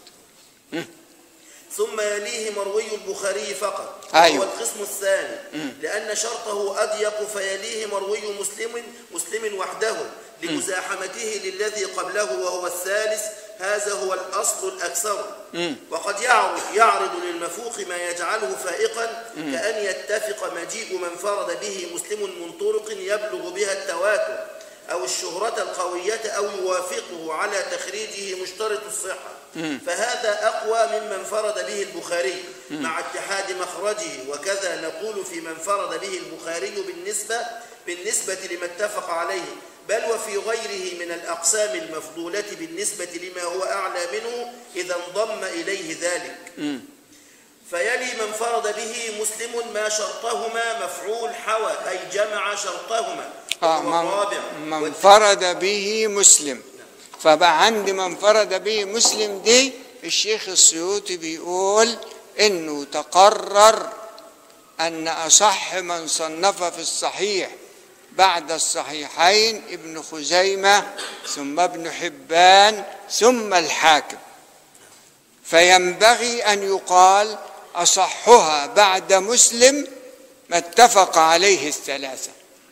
ثم يليه مروي البخاري فقط أيوة. وهو القسم الثاني لأن شرطه أضيق فيليه مروي مسلم مسلم وحده لمزاحمته للذي قبله وهو الثالث هذا هو الأصل الأكثر وقد يعرض, يعرض للمفوق ما يجعله فائقا كأن يتفق مجيء من فرد به مسلم من طرق يبلغ بها التواتر أو الشهرة القوية أو يوافقه على تخريجه مشترط الصحة فهذا أقوى ممن فرد به البخاري مع اتحاد مخرجه وكذا نقول في من فرد به البخاري بالنسبة بالنسبة لما اتفق عليه بل وفي غيره من الأقسام المفضولة بالنسبة لما هو أعلى منه إذا انضم إليه ذلك فيلي من فرض به مسلم ما شرطهما مفعول حوى أي جمع شرطهما آه وهو من, الرابع من والت- فرد به مسلم فبقى عندي من فرد به مسلم دي الشيخ السيوطي بيقول انه تقرر ان اصح من صنف في الصحيح بعد الصحيحين ابن خزيمه ثم ابن حبان ثم الحاكم فينبغي ان يقال اصحها بعد مسلم ما اتفق عليه الثلاثه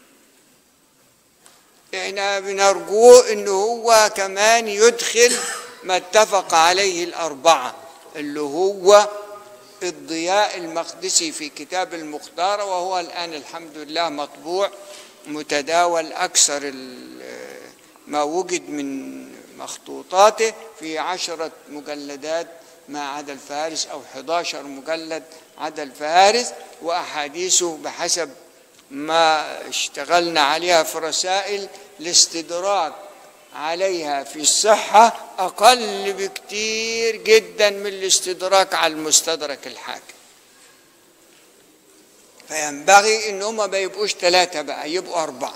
احنا بنرجوه انه هو كمان يدخل ما اتفق عليه الاربعه اللي هو الضياء المقدسي في كتاب المختار وهو الان الحمد لله مطبوع متداول اكثر ال- ما وجد من مخطوطاته في عشرة مجلدات ما عدا الفهارس أو 11 مجلد عدا الفهارس وأحاديثه بحسب ما اشتغلنا عليها في رسائل الاستدراك عليها في الصحة أقل بكتير جدا من الاستدراك على المستدرك الحاكم فينبغي ان هم ما يبقوش ثلاثة بقى يبقوا أربعة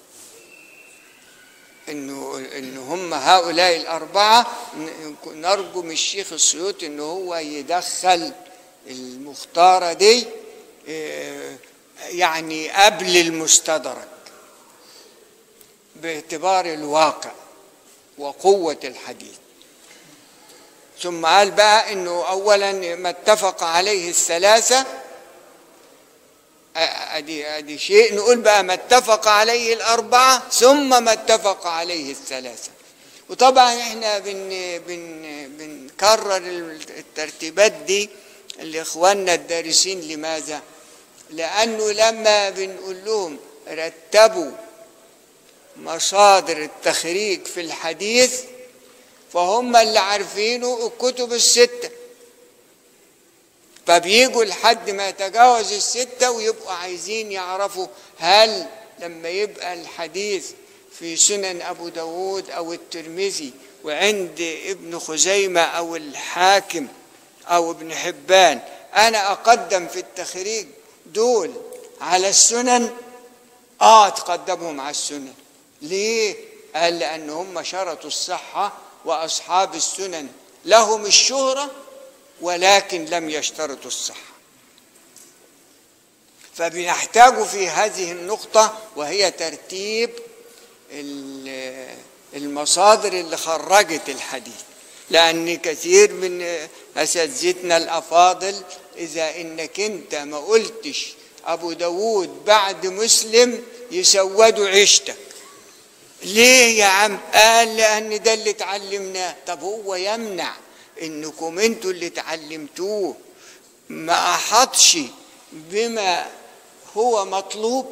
انه ان هم هؤلاء الأربعة ن- نرجو من الشيخ السيوطي ان هو يدخل المختارة دي آه، يعني قبل المستدرك باعتبار الواقع وقوة الحديث ثم قال بقى انه اولا ما اتفق عليه الثلاثه ادي ادي شيء نقول بقى ما اتفق عليه الاربعه ثم ما اتفق عليه الثلاثه وطبعا احنا بن بن بنكرر الترتيبات دي لاخواننا الدارسين لماذا؟ لانه لما بنقول لهم رتبوا مصادر التخريج في الحديث فهم اللي عارفينه الكتب السته فبيجوا لحد ما يتجاوز الستة ويبقوا عايزين يعرفوا هل لما يبقى الحديث في سنن أبو داود أو الترمذي وعند ابن خزيمة أو الحاكم أو ابن حبان أنا أقدم في التخريج دول على السنن آه تقدمهم على السنن ليه؟ قال لأن هم شرطوا الصحة وأصحاب السنن لهم الشهرة ولكن لم يشترطوا الصحة فبنحتاج في هذه النقطة وهي ترتيب ال- المصادر اللي خرجت الحديث لأن كثير من أساتذتنا الأفاضل إذا إنك أنت ما قلتش أبو داود بعد مسلم يسودوا عيشتك ليه يا عم قال لأن ده اللي اتعلمناه طب هو يمنع إنكم أنتوا اللي اتعلمتوه ما أحطش بما هو مطلوب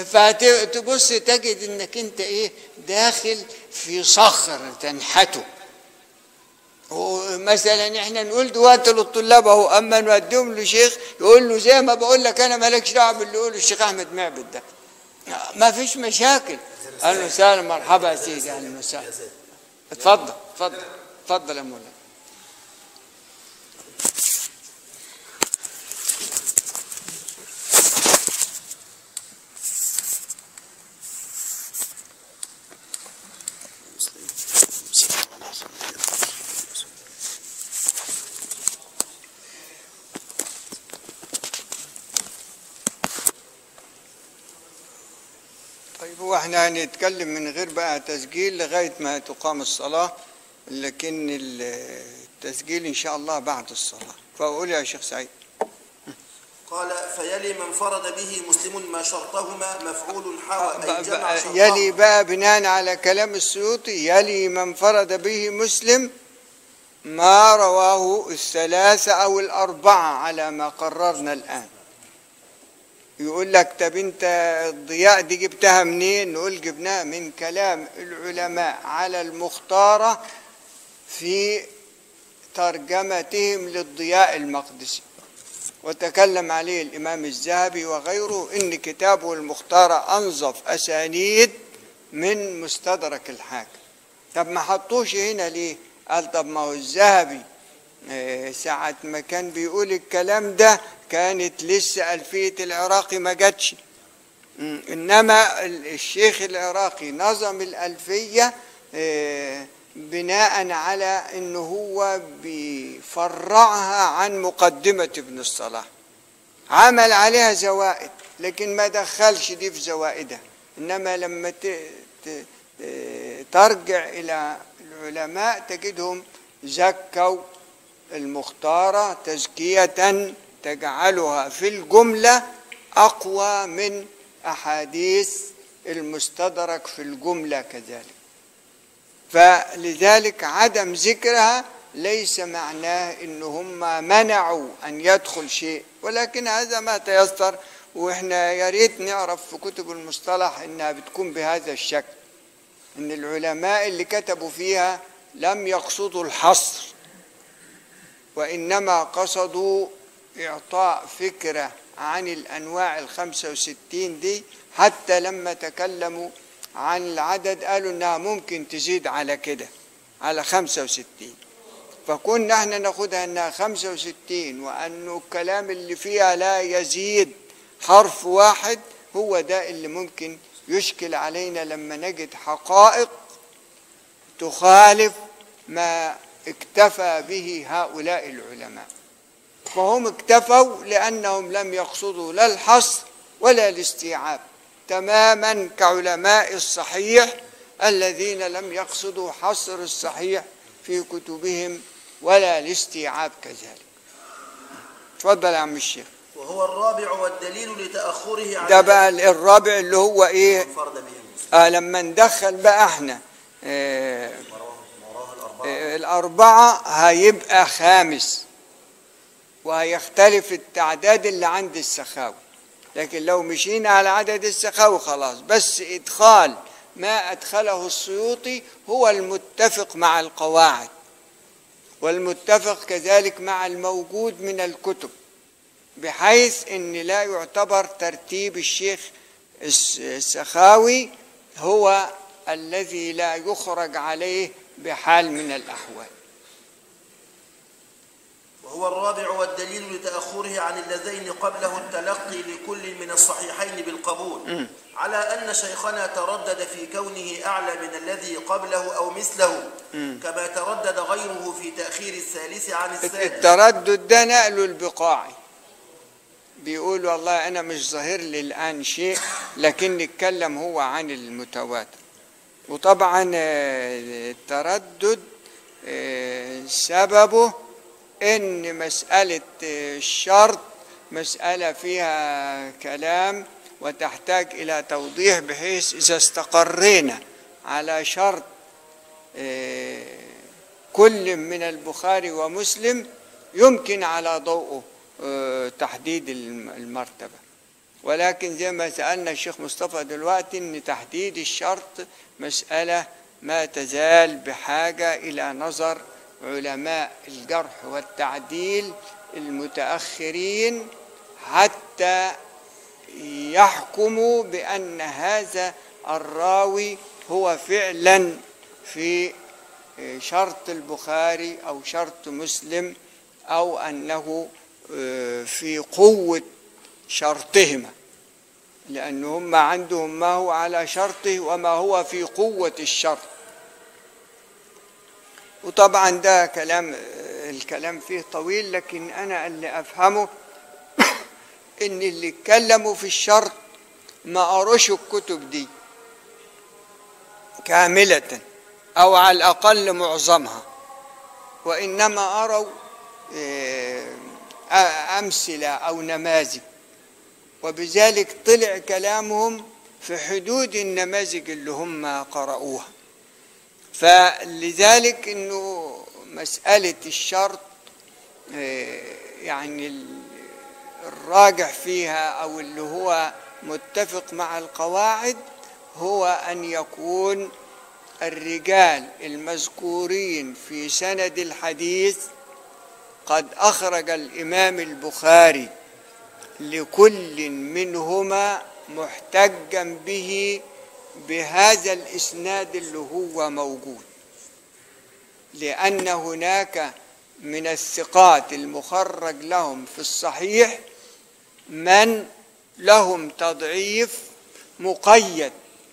فتبص تجد انك انت ايه داخل في صخر تنحته ومثلا احنا نقول دلوقتي للطلاب اهو اما نوديهم لشيخ يقول له زي ما بقول لك انا مالكش دعوه باللي يقوله الشيخ احمد معبد ده ما فيش مشاكل اهلا وسهلا مرحبا يا سيدي اهلا وسهلا اتفضل اتفضل اتفضل يا مولانا طيب هو احنا هنتكلم من غير بقى تسجيل لغاية ما تقام الصلاة لكن التسجيل إن شاء الله بعد الصلاة فأقول يا شيخ سعيد قال فيلي من فرد به مسلم ما شرطهما مفعول حوى بقى- أي جمع بقى شرطهما يلي بقى بناء على كلام السيوطي يلي من فرد به مسلم ما رواه الثلاثة أو الأربعة على ما قررنا الآن يقول لك طب انت الضياء دي جبتها منين نقول جبناها من كلام العلماء على المختارة في ترجمتهم للضياء المقدسي وتكلم عليه الإمام الذهبي وغيره إن كتابه المختار أنظف أسانيد من مستدرك الحاكم طب ما حطوش هنا ليه قال طب ما هو الذهبي آه، ساعة ما كان بيقول الكلام ده كانت لسه ألفية العراقي ما جاتش مم، إنما ال- الشيخ العراقي نظم الألفية آه، بناء على أنه هو بيفرعها عن مقدمة ابن الصلاح عمل عليها زوائد لكن ما دخلش دي في زوائدها إنما لما ت- ت- ت- ترجع إلى العلماء تجدهم زكوا المختارة تزكية تجعلها في الجملة أقوى من أحاديث المستدرك في الجملة كذلك فلذلك عدم ذكرها ليس معناه ان هم منعوا ان يدخل شيء ولكن هذا ما تيسر واحنا يا ريت نعرف في كتب المصطلح انها بتكون بهذا الشكل ان العلماء اللي كتبوا فيها لم يقصدوا الحصر وانما قصدوا اعطاء فكره عن الانواع الخمسه وستين دي حتى لما تكلموا عن العدد قالوا انها ممكن تزيد على كده على خمسة وستين فكنا احنا ناخدها انها خمسة وستين وانه الكلام اللي فيها لا يزيد حرف واحد هو ده اللي ممكن يشكل علينا لما نجد حقائق تخالف ما اكتفى به هؤلاء العلماء فهم اكتفوا لأنهم لم يقصدوا لا الحصر ولا الاستيعاب تماما كعلماء الصحيح الذين لم يقصدوا حصر الصحيح في كتبهم ولا الاستيعاب كذلك تفضل يا عم الشيخ وهو الرابع والدليل لتأخره عن ده بقى الرابع اللي هو ايه من فرد به مسلم آه لما ندخل بقى احنا آه وراه الأربعة آه الأربعة هيبقى خامس وهيختلف التعداد اللي عند السخاوي لكن لو مشينا على عدد السخاوي خلاص بس إدخال ما أدخله السيوطي هو المتفق مع القواعد والمتفق كذلك مع الموجود من الكتب بحيث ان لا يعتبر ترتيب الشيخ الس- السخاوي هو الذي لا يخرج عليه بحال من الاحوال وهو الرابع والدليل لتأخره عن اللذين قبله التلقي لكل من الصحيحين بالقبول على أن شيخنا تردد في كونه أعلى من الذي قبله أو مثله كما تردد غيره في تأخير الثالث عن الثالث التردد ده نقل البقاعي بيقول والله انا مش ظاهر لي الان شيء لكن نتكلم هو عن المتواتر وطبعا آه، التردد آه، سببه ان مساله آه، الشرط مساله فيها كلام وتحتاج الى توضيح بحيث اذا استقرينا على شرط آه، كل من البخاري ومسلم يمكن على ضوءه آه، تحديد الم- المرتبة ولكن زي ما سألنا الشيخ مصطفى دلوقتي أن تحديد الشرط مسألة ما تزال بحاجة إلى نظر علماء الجرح والتعديل المتأخرين حتى يحكموا بأن هذا الراوي هو فعلا في شرط البخاري أو شرط مسلم أو أنه في قوة شرطهما لأن هم عندهم ما هو على شرطه وما هو في قوة الشرط وطبعا ده كلام الكلام فيه طويل لكن أنا اللي أفهمه إن اللي اتكلموا في الشرط ما قروش الكتب دي كاملة أو على الأقل معظمها وإنما أروا أمثلة أو نماذج وبذلك طلع كلامهم في حدود النماذج اللي هم قرأوها فلذلك انه مسألة الشرط يعني الراجح فيها او اللي هو متفق مع القواعد هو ان يكون الرجال المذكورين في سند الحديث قد اخرج الامام البخاري لكل منهما محتجا به بهذا الاسناد اللي هو موجود لان هناك من الثقات المخرج لهم في الصحيح من لهم تضعيف مقيد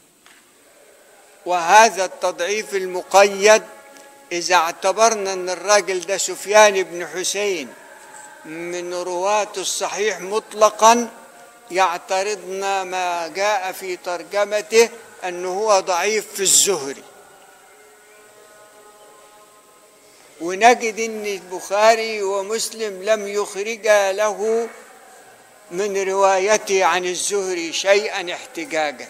وهذا التضعيف المقيد اذا اعتبرنا ان الراجل ده سفيان بن حسين من رواة الصحيح مطلقا يعترضنا ما جاء في ترجمته أنه هو ضعيف في الزهري ونجد أن البخاري ومسلم لم يخرجا له من روايته عن الزهري شيئا احتجاجا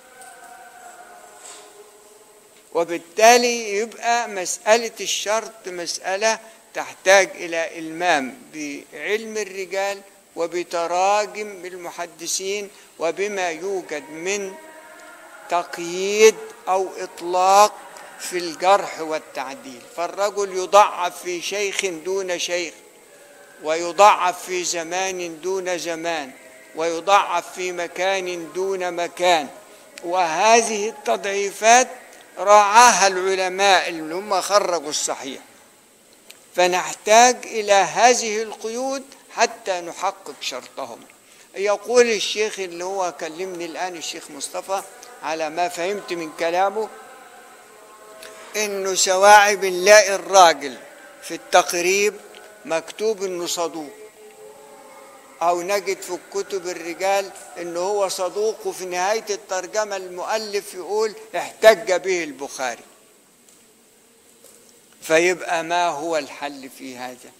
وبالتالي يبقى مسألة الشرط مسألة تحتاج إلى إلمام بعلم الرجال وبتراجم المحدثين وبما يوجد من تقييد أو إطلاق في الجرح والتعديل فالرجل يضعف في شيخ دون شيخ ويضعف في زمان دون زمان ويضعف في مكان دون مكان وهذه التضعيفات راعاها العلماء اللي هم خرجوا الصحيح فنحتاج إلى هذه القيود حتى نحقق شرطهم يقول الشيخ اللي هو كلمني الآن الشيخ مصطفى على ما فهمت من كلامه إنه سواعي بنلاقي الراجل في التقريب مكتوب إنه صدوق أو نجد في كتب الرجال إنه هو صدوق وفي نهاية الترجمة المؤلف يقول احتج به البخاري فيبقى ما هو الحل في هذا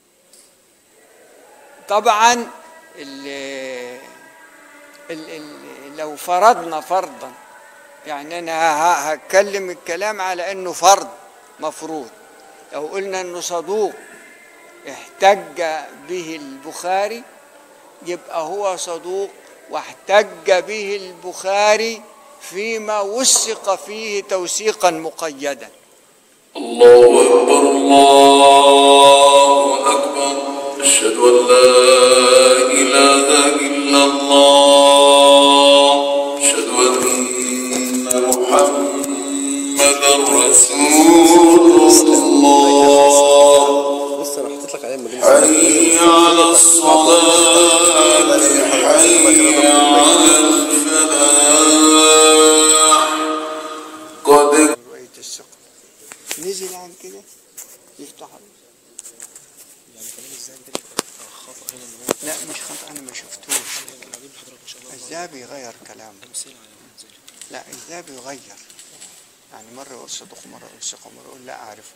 طبعا ال ال ال لو فرضنا فرضا يعني انا هتكلم الكلام على انه فرض مفروض لو قلنا انه صدوق احتج به البخاري يبقى هو صدوق واحتج به البخاري فيما وثق فيه توثيقا مقيدا الله أكبر الله أكبر أشهد أن لا إله إلا الله أشهد أن محمدا رسول الله بص انا حطيت لك عليه مجلس حي على الصلاة حي على الفلاح قد رؤية الثقة نزل عن كده يفتح لا مش خطأ أنا ما شفتوش الذهبي غير كلامه لا الذهبي غير يعني مرة يقول صدق ومرة يقول ثقة ومرة يقول لا أعرفه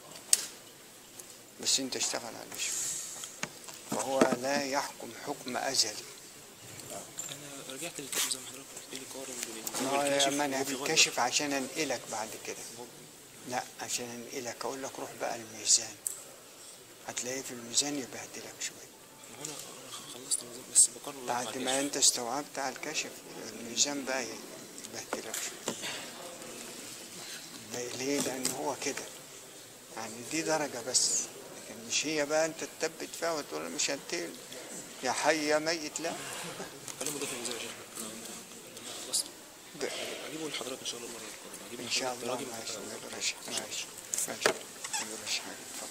بس أنت اشتغل عليه شوية وهو لا يحكم حكم أزلي انا رجعت للكتاب زي ما حضرتك قلت لي قارن بين ما هو الكاشف لما انا وفي غيره. هتكشف عشان انقلك بعد كده لا عشان انقلك اقول لك روح بقى الميزان هتلاقيه في الميزان يبهدلك شويه ما هو انا أنا خلصت الميزان بس بقارن بعد مع ما الكاشف. انت استوعبت على الكشف الميزان بقى يبهدلك شويه ليه لان هو كده يعني دي درجة بس لكن مش هي بقى انت تثبت فيها وتقول مش هنتقل يا حي يا ميت لا خلينا مضيف الميزان يا شيخ انا خلاص ب- اجيبه لحضرتك ان شاء الله المره القادمه اجيبه ان شاء الله راجل ماشي آه، ما يجراش ماشي ماشي ما يجراش حاجة اتفضل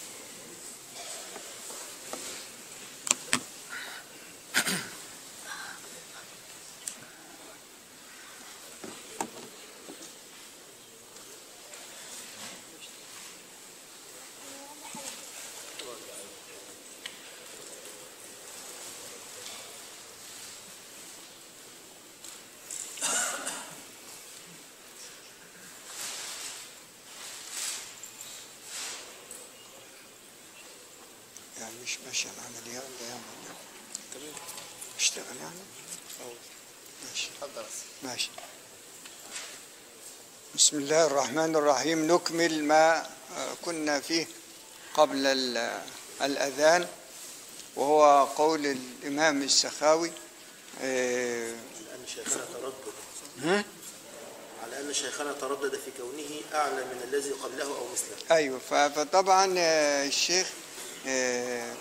يعني مش ماشية العملية ولا يا ولا تمام اشتغل يعني اه ماشي اتفضل ماشي بسم الله الرحمن الرحيم نكمل ما آه، كنا فيه قبل ال- الأذان وهو قول الإمام السخاوي آه، على أن شيخنا تردد هم؟ على أن شيخنا تردد في كونه أعلى من الذي قبله أو مثله ايوه ف- فطبعا آه، الشيخ آه،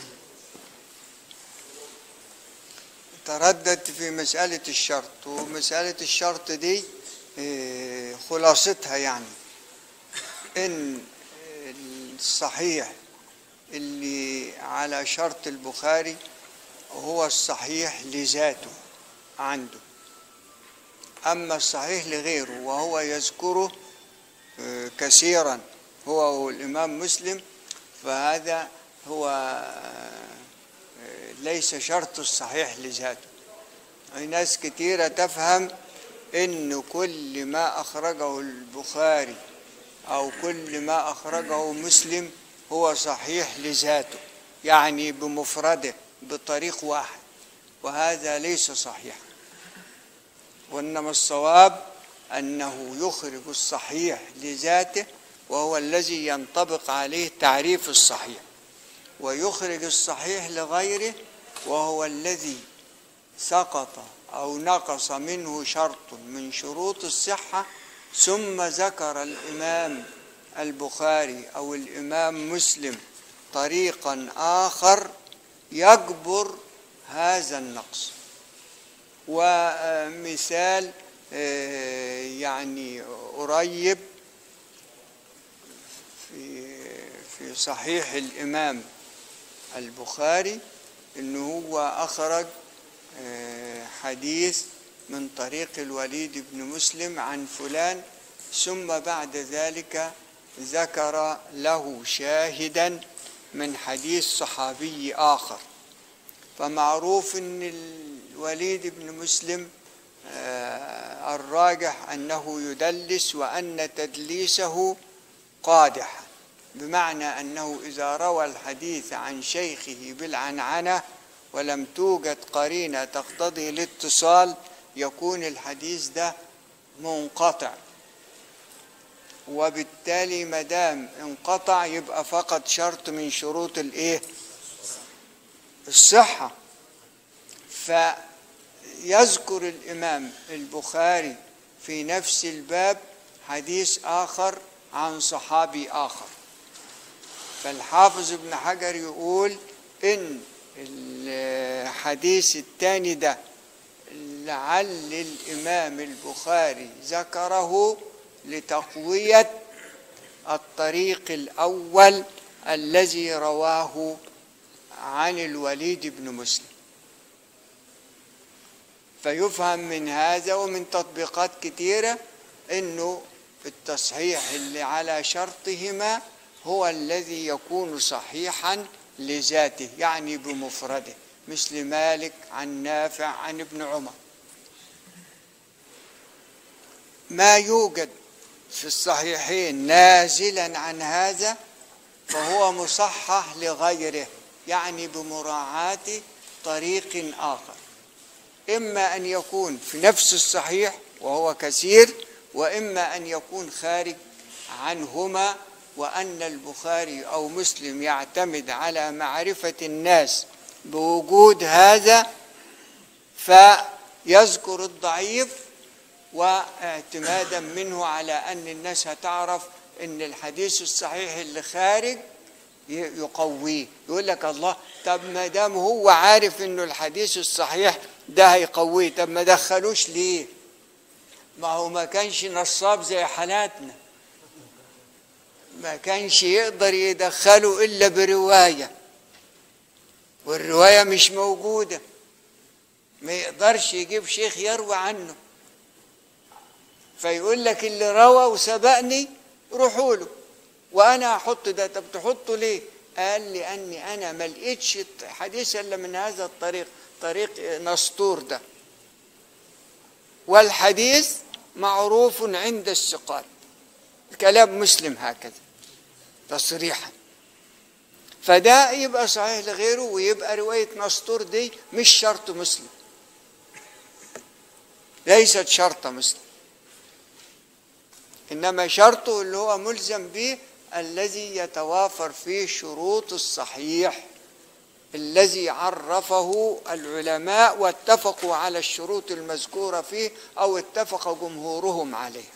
تردد في مسألة الشرط ومسألة الشرط دي آه، خلاصتها يعني ان الصحيح اللي على شرط البخاري هو الصحيح لذاته عنده أما الصحيح لغيره وهو يذكره آه، كثيرا هو والإمام مسلم فهذا هو آه، ليس شرط الصحيح لذاته أي ناس كتيرة تفهم إن كل ما أخرجه البخاري أو كل ما أخرجه مسلم هو صحيح لذاته يعني بمفرده بطريق واحد وهذا ليس صحيحا وإنما الصواب أنه يخرج الصحيح لذاته وهو الذي ينطبق عليه تعريف الصحيح ويخرج الصحيح لغيره وهو الذي سقط أو نقص منه شرط من شروط الصحة ثم ذكر الإمام البخاري أو الإمام مسلم طريقا آخر يجبر هذا النقص ومثال آه، يعني قريب في في صحيح الإمام البخاري إنه هو أخرج آه، حديث من طريق الوليد بن مسلم عن فلان ثم بعد ذلك ذكر له شاهدا من حديث صحابي آخر فمعروف ان الوليد بن مسلم آه، الراجح انه يدلس وان تدليسه قادح بمعنى انه اذا روى الحديث عن شيخه بالعنعنه ولم توجد قرينه تقتضي الاتصال يكون الحديث ده منقطع وبالتالي ما دام انقطع يبقى فقط شرط من شروط الايه الصحة فيذكر الإمام البخاري في نفس الباب حديث آخر عن صحابي آخر فالحافظ ابن حجر يقول إن الحديث الثاني ده لعل الإمام البخاري ذكره لتقوية الطريق الأول الذي رواه عن الوليد بن مسلم فيفهم من هذا ومن تطبيقات كثيرة أنه التصحيح اللي على شرطهما هو الذي يكون صحيحا لذاته يعني بمفرده مثل مالك عن نافع عن ابن عمر ما يوجد في الصحيحين نازلا عن هذا فهو مصحح لغيره يعني بمراعاة طريق آخر إما أن يكون في نفس الصحيح وهو كثير وإما أن يكون خارج عنهما وأن البخاري أو مسلم يعتمد على معرفة الناس بوجود هذا فيذكر الضعيف واعتمادا منه على أن الناس هتعرف ان الحديث الصحيح اللي خارج ي- يقويه يقول لك الله طب ما دام هو عارف انه الحديث الصحيح ده هيقويه طب ما دخلوش ليه ما هو ما كانش نصاب زي حالاتنا ما كانش يقدر يدخله الا بروايه والروايه مش موجوده ما يقدرش يجيب شيخ يروي عنه فيقول لك اللي روى وسبقني روحوا له وانا احط ده طب تحطه ليه قال لاني انا ما لقيتش حديث الا من هذا الطريق طريق نسطور ده والحديث معروف عند الثقات كلام مسلم هكذا تصريحا فده يبقى صحيح لغيره ويبقى رواية نسطور دي مش شرط مسلم ليست شرط مسلم إنما شرطه اللي هو ملزم به الذي يتوافر فيه شروط الصحيح الذي عرفه العلماء واتفقوا على الشروط المذكورة فيه أو اتفق جمهورهم عليها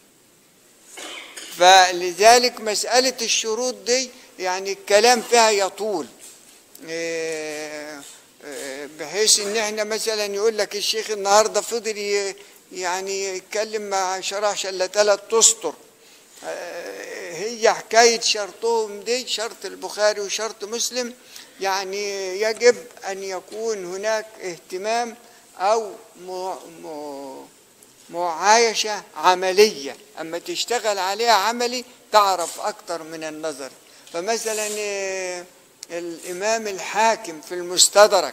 فلذلك مسألة الشروط دي يعني الكلام فيها يطول إيه، إيه، بحيث ان احنا مثلا يقول لك الشيخ النهارده فضل ي- يعني يتكلم مع شرح الا ثلاث اسطر آه، هي حكايه شرطهم دي شرط البخاري وشرط مسلم يعني يجب ان يكون هناك اهتمام او م- م- معايشة عملية أما تشتغل عليها عملي تعرف أكتر من النظر فمثلا آه، الإمام الحاكم في المستدرك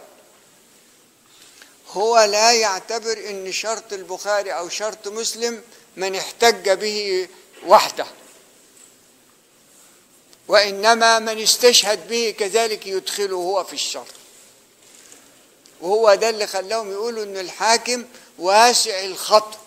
هو لا يعتبر أن شرط البخاري أو شرط مسلم من احتج به وحده وإنما من استشهد به كذلك يدخله هو في الشرط وهو ده اللي خلاهم يقولوا أن الحاكم واسع الخط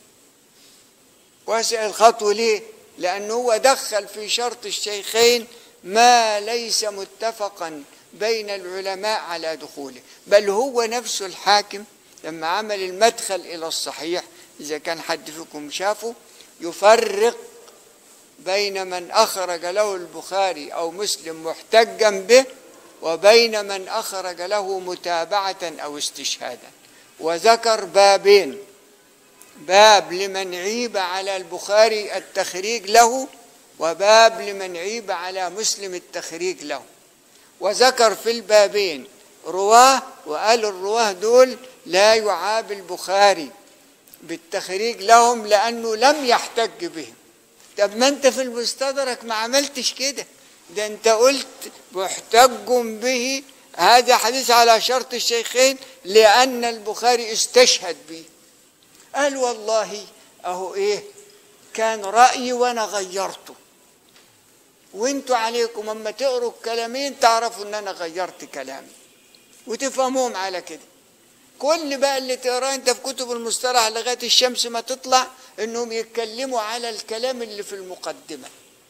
واسع الخطو ليه؟ لأنه هو دخل في شرط الشيخين ما ليس متفقا بين العلماء على دخوله بل هو نفسه الحاكم لما عمل المدخل إلى الصحيح إذا كان حد فيكم شافه يفرق بين من أخرج له البخاري أو مسلم محتجا به وبين من أخرج له متابعة أو استشهادا وذكر بابين باب لمن عيب على البخاري التخريج له وباب لمن عيب على مسلم التخريج له وذكر في البابين رواه وقال الرواه دول لا يعاب البخاري بالتخريج لهم لأنه لم يحتج بهم طب ما انت في المستدرك ما عملتش كده ده انت قلت محتج به هذا حديث على شرط الشيخين لأن البخاري استشهد به قال والله اهو ايه كان رأيي وانا غيرته وانتوا عليكم اما تقروا الكلامين تعرفوا ان انا غيرت كلامي وتفهموهم على كده كل بقى اللي تقراه انت في كتب المصطلح لغايه الشمس ما تطلع انهم يتكلموا على الكلام اللي في المقدمه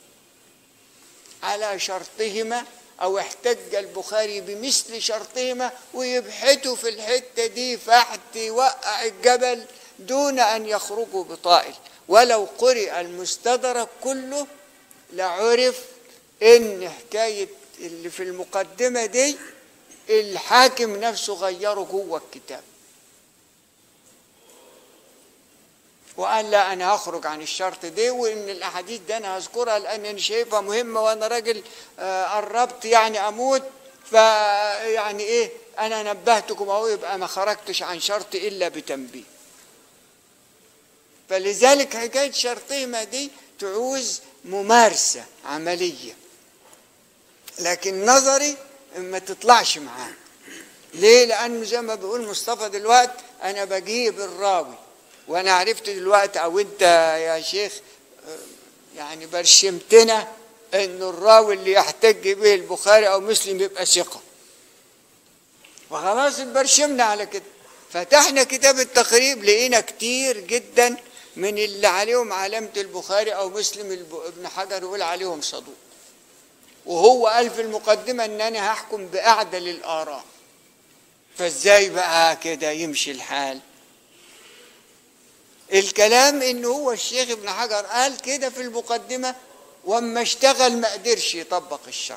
على شرطهما او احتج البخاري بمثل شرطهما ويبحثوا في الحته دي فحت يوقع الجبل دون ان يخرجوا بطائل ولو قرئ المستدرك كله لعرف ان حكايه اللي في المقدمه دي الحاكم نفسه غيره جوه الكتاب وقال لا انا هخرج عن الشرط ده وان الاحاديث ده انا هذكرها لان انا شايفها مهمه وانا راجل آه، قربت يعني اموت فيعني ايه انا نبهتكم اهو يبقى ما خرجتش عن شرط الا بتنبيه فلذلك حكايه شرطهما دي تعوز ممارسه عمليه لكن نظري ما تطلعش معاه ليه لانه زي ما بيقول مصطفى دلوقتي انا بجيب الراوي وانا عرفت دلوقتي او انت يا شيخ آه، يعني برشمتنا ان الراوي اللي يحتج به البخاري او مسلم يبقى ثقه وخلاص برشمنا على كده فتحنا كتاب التقريب لقينا كتير جدا من اللي عليهم علامة البخاري أو مسلم الب- ابن حجر يقول عليهم صدوق وهو قال في المقدمة أن أنا هحكم بأعدل الآراء فازاي بقى كده يمشي الحال الكلام ان هو الشيخ ابن حجر قال كده في المقدمة واما اشتغل ما قدرش يطبق الشرط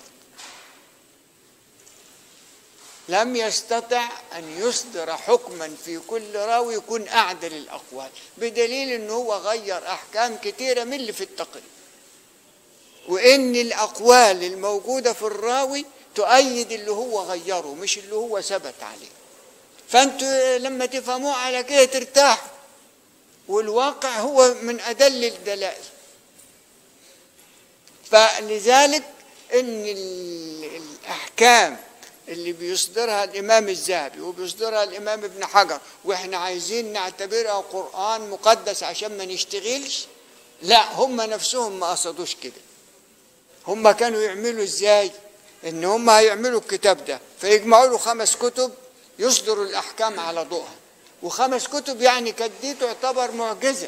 لم يستطع أن يصدر حكما في كل راوي يكون أعدل الأقوال بدليل أنه هو غير أحكام كثيرة من اللي في التقريب وإن الأقوال الموجودة في الراوي تؤيد اللي هو غيره مش اللي هو ثبت عليه فأنتوا لما تفهموه على كده ترتاحوا والواقع هو من أدل الدلائل فلذلك ان ال- الاحكام اللي بيصدرها الامام الذهبي وبيصدرها الامام ابن حجر واحنا عايزين نعتبرها قران مقدس عشان ما نشتغلش لا هم نفسهم ما قصدوش كده هم كانوا يعملوا ازاي ان هم هيعملوا الكتاب ده فيجمعوا له خمس كتب يصدروا الاحكام على ضوءها وخمس كتب يعني كانت دي تعتبر معجزه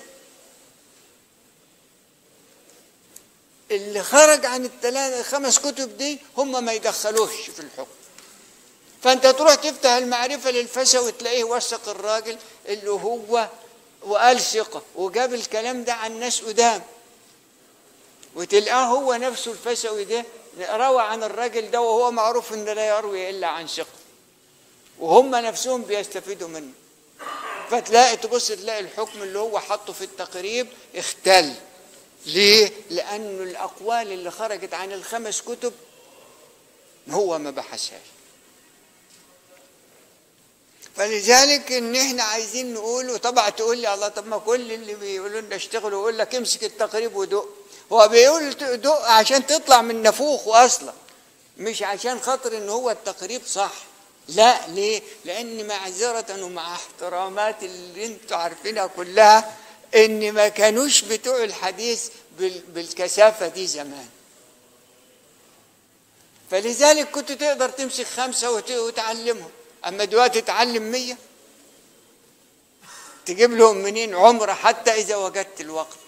اللي خرج عن الثلاثة الخمس كتب دي هم ما يدخلوش في الحكم فانت تروح تفتح المعرفة للفسوي تلاقيه وثق الراجل اللي هو وقال ثقة وجاب الكلام ده عن ناس قدام وتلقاه هو نفسه الفسوي ده روى عن الراجل ده وهو معروف ان لا يروي الا عن ثقة وهم نفسهم بيستفيدوا منه فتلاقي تبص تلاقي الحكم اللي هو حطه في التقريب اختل ليه؟ لأنه الأقوال اللي خرجت عن الخمس كتب هو ما بحثهاش فلذلك ان احنا عايزين نقول وطبعا تقول لي الله طب ما كل اللي بيقولوا لنا اشتغلوا يقول لك امسك التقريب ودق هو بيقول دق عشان تطلع من نفوخه اصلا مش عشان خاطر ان هو التقريب صح لا ليه لان معذره ومع احترامات اللي انتوا عارفينها كلها ان ما كانوش بتوع الحديث بال- بالكثافه دي زمان فلذلك كنت تقدر تمسك خمسه وت- وتعلمهم اما دلوقتي تعلم مية تجيب لهم منين عمره حتى اذا وجدت الوقت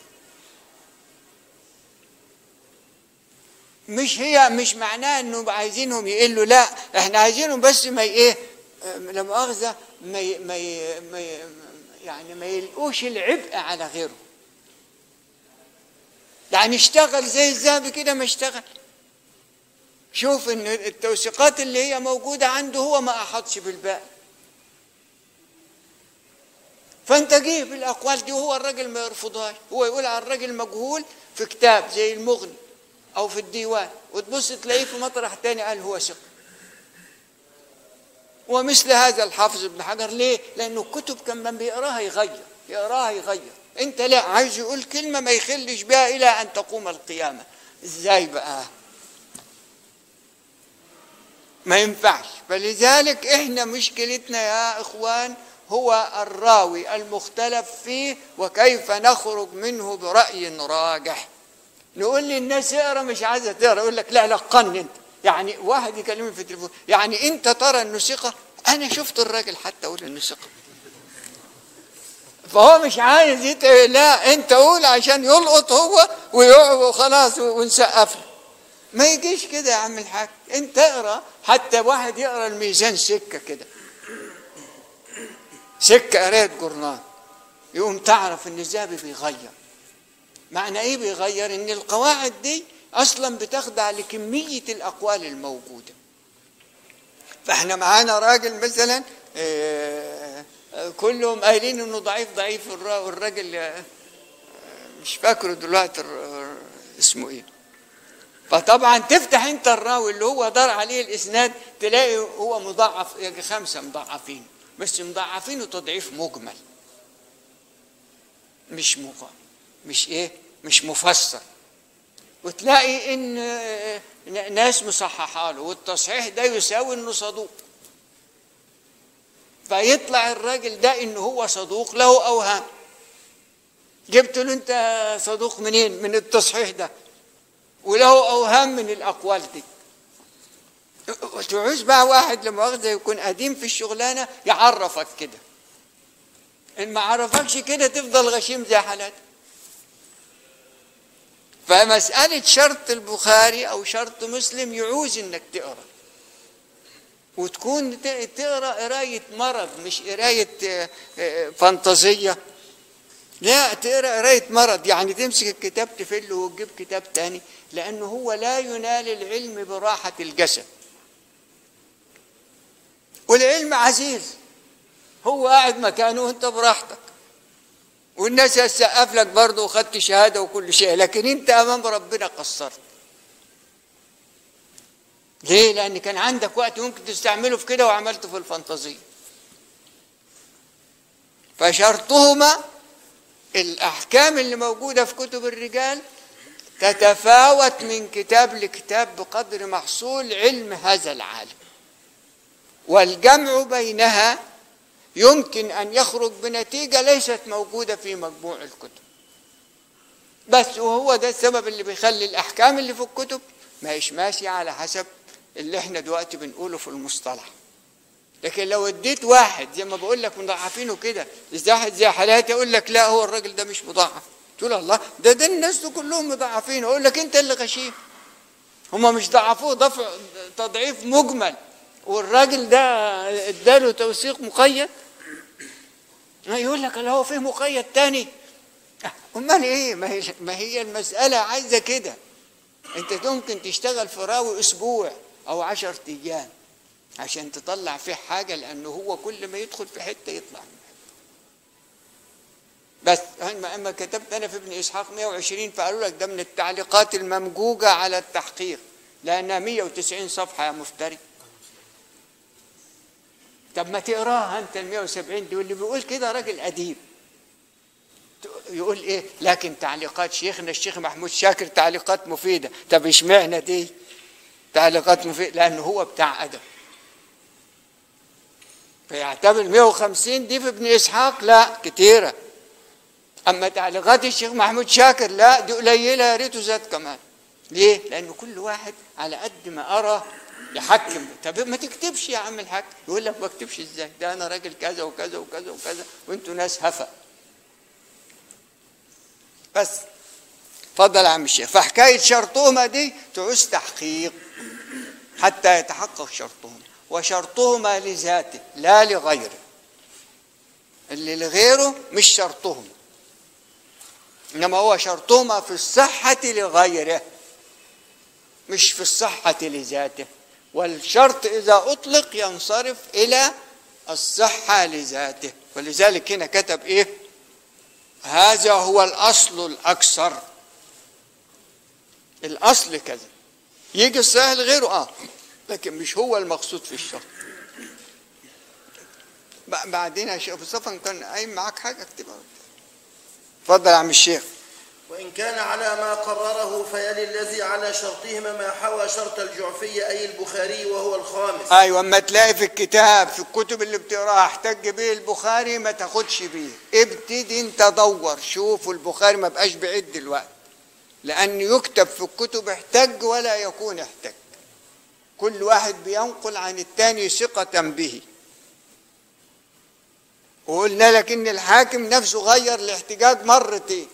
مش هي مش معناه انه عايزينهم يقلوا لا احنا عايزينهم بس ما ي- ايه آه، لا مؤاخذه ما ي- ما ي- ما ي- يعني ما يلقوش العبء على غيره يعني اشتغل زي الذهبي كده ما اشتغل شوف ان التوثيقات اللي هي موجوده عنده هو ما احطش بالباقي فانت جيب الاقوال دي وهو الراجل ما يرفضهاش هو يقول على الراجل مجهول في كتاب زي المغني او في الديوان وتبص تلاقيه في مطرح تاني قال هو ثقه ومثل هذا الحافظ ابن حجر ليه؟ لأنه الكتب كان من بيقراها يغير يقراها يغير أنت لا عايز يقول كلمة ما يخلش بها إلى أن تقوم القيامة إزاي بقى؟ ما ينفعش فلذلك إحنا مشكلتنا يا إخوان هو الراوي المختلف فيه وكيف نخرج منه برأي راجح نقول للناس اقرا مش عايزه تقرا يقول لك لا لقني انت يعني واحد يكلمني في التليفون يعني انت ترى انه ثقه انا شفت الراجل حتى اقول انه ثقه فهو مش عايز يت... لا انت قول عشان يلقط هو ويقعد وخلاص ونسقف له ما يجيش كده يا عم الحاج انت اقرا حتى واحد يقرا الميزان سكه كده سكه قرايه جورنال يقوم تعرف ان الذهبي بيغير معنى ايه بيغير ان القواعد دي اصلا بتخضع لكميه الاقوال الموجوده فاحنا معانا راجل مثلا آه، آه، كلهم قايلين انه ضعيف ضعيف والرا- والراجل آه، مش فاكره دلوقتي الر- اسمه ايه فطبعا تفتح انت الراوي اللي هو دار عليه الاسناد تلاقي هو مضاعف يجي خمسه مضاعفين بس مضاعفين وتضعيف مجمل مش مق... مش ايه مش مفسر وتلاقي ان آه، ن- ناس مصححه له والتصحيح ده يساوي انه صدوق فيطلع الراجل ده ان هو صدوق له اوهام جبت له انت صدوق منين من التصحيح ده وله اوهام من الاقوال دي تعوز بقى واحد لمؤاخذه يكون قديم في الشغلانه يعرفك كده ان ما عرفكش كده تفضل غشيم زي حالاتك فمسألة شرط البخاري أو شرط مسلم يعوز إنك تقرأ وتكون ت- تقرأ قراية مرض مش قراية آه، آه، فانتازية لا تقرأ قراية مرض يعني تمسك الكتاب تفله وتجيب كتاب تاني لأنه هو لا ينال العلم براحة الجسد والعلم عزيز هو قاعد مكانه وانت براحتك والناس هتسقف لك برضه وخدت شهاده وكل شيء لكن انت امام ربنا قصرت ليه؟ لأن كان عندك وقت ممكن تستعمله في كده وعملته في الفانتازية. فشرطهما الأحكام اللي موجودة في كتب الرجال تتفاوت من كتاب لكتاب بقدر محصول علم هذا العالم. والجمع بينها يمكن أن يخرج بنتيجة ليست موجودة في مجموع الكتب. بس وهو ده السبب اللي بيخلي الأحكام اللي في الكتب ما هيش ماشية على حسب اللي احنا دلوقتي بنقوله في المصطلح لكن لو اديت واحد زي ما بقول لك مضاعفينه كده زي واحد زي حالاتي اقول لك لا هو الراجل ده مش مضاعف تقول الله ده ده الناس دول كلهم مضاعفين اقول لك انت اللي غشيم هم مش ضعفوه ضفع تضعيف مجمل والراجل ده اداله توثيق مقيد يقول لك لا هو فيه مقيد تاني امال ايه ما هي ما هي المساله عايزه كده انت ممكن تشتغل في راوي اسبوع او عشر ايام عشان تطلع فيه حاجه لانه هو كل ما يدخل في حته يطلع من حتة. بس اما اما كتبت انا في ابن اسحاق 120 فقالوا لك ده من التعليقات الممجوجه على التحقيق لانها 190 صفحه يا مفتري طب ما تقراها انت ال 170 دي واللي بيقول كده راجل اديب يقول ايه لكن تعليقات شيخنا الشيخ محمود شاكر تعليقات مفيده طب اشمعنى دي تعليقات مفيده لانه هو بتاع ادب فيعتبر 150 دي في ابن اسحاق لا كتيره اما تعليقات الشيخ محمود شاكر لا دي قليله يا ريته زاد كمان ليه؟ لانه كل واحد على قد ما ارى يحكم طب ما تكتبش يا عم الحاج يقول لك ما اكتبش ازاي ده انا راجل كذا وكذا وكذا وكذا وانتوا ناس هفا بس اتفضل يا عم الشيخ فحكايه شرطهما دي تعوز تحقيق حتى يتحقق شرطهما وشرطهما لذاته لا لغيره اللي لغيره مش شرطهما انما هو شرطهما في الصحه لغيره مش في الصحه لذاته والشرط اذا اطلق ينصرف الى الصحه لذاته ولذلك هنا كتب ايه هذا هو الاصل الاكثر الاصل كذا يجي الصحيح لغيره اه لكن مش هو المقصود في الشرط بعدين يا شيخ مصطفى إن كان قايم معاك حاجه اكتبها اتفضل يا عم الشيخ وإن كان على ما قرره فيلي الذي على شرطهما ما حوى شرط الجعفي أي البخاري وهو الخامس ايوه اما تلاقي في الكتاب في الكتب اللي بتقراها احتج به البخاري ما تاخدش بيه ابتدي انت دور شوف البخاري ما بقاش بعيد دلوقتي لان يكتب في الكتب احتج ولا يكون احتج كل واحد بينقل عن الثاني ثقة به وقلنا لك ان الحاكم نفسه غير الاحتجاج مرتين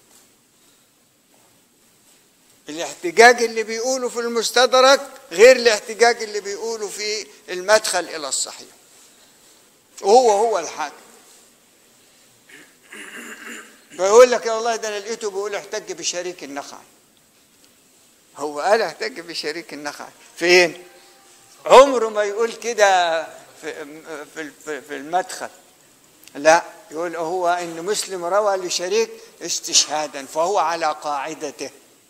الاحتجاج اللي بيقوله في المستدرك غير الاحتجاج اللي بيقوله في المدخل الى الصحيح وهو هو الحاكم فيقول لك يا والله ده انا لقيته بيقول احتج بشريك النخعي هو قال احتج بشريك النخعي فين عمره ما يقول كده في, في, في, في المدخل لا يقول هو ان مسلم روى لشريك استشهادا فهو على قاعدته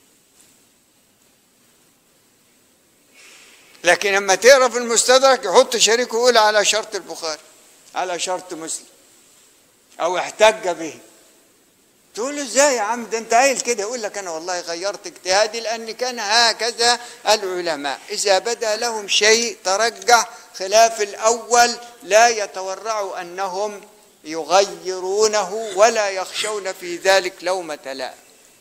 لكن لما تقرا في المستدرك يحط شريك ويقول على شرط البخاري على شرط مسلم او احتج به تقول له ازاي يا عم ده انت قايل كده يقول لك انا والله غيرت اجتهادي لان كان هكذا العلماء اذا بدا لهم شيء ترجح خلاف الاول لا يتورعوا انهم يغيرونه ولا يخشون في ذلك لومه لائم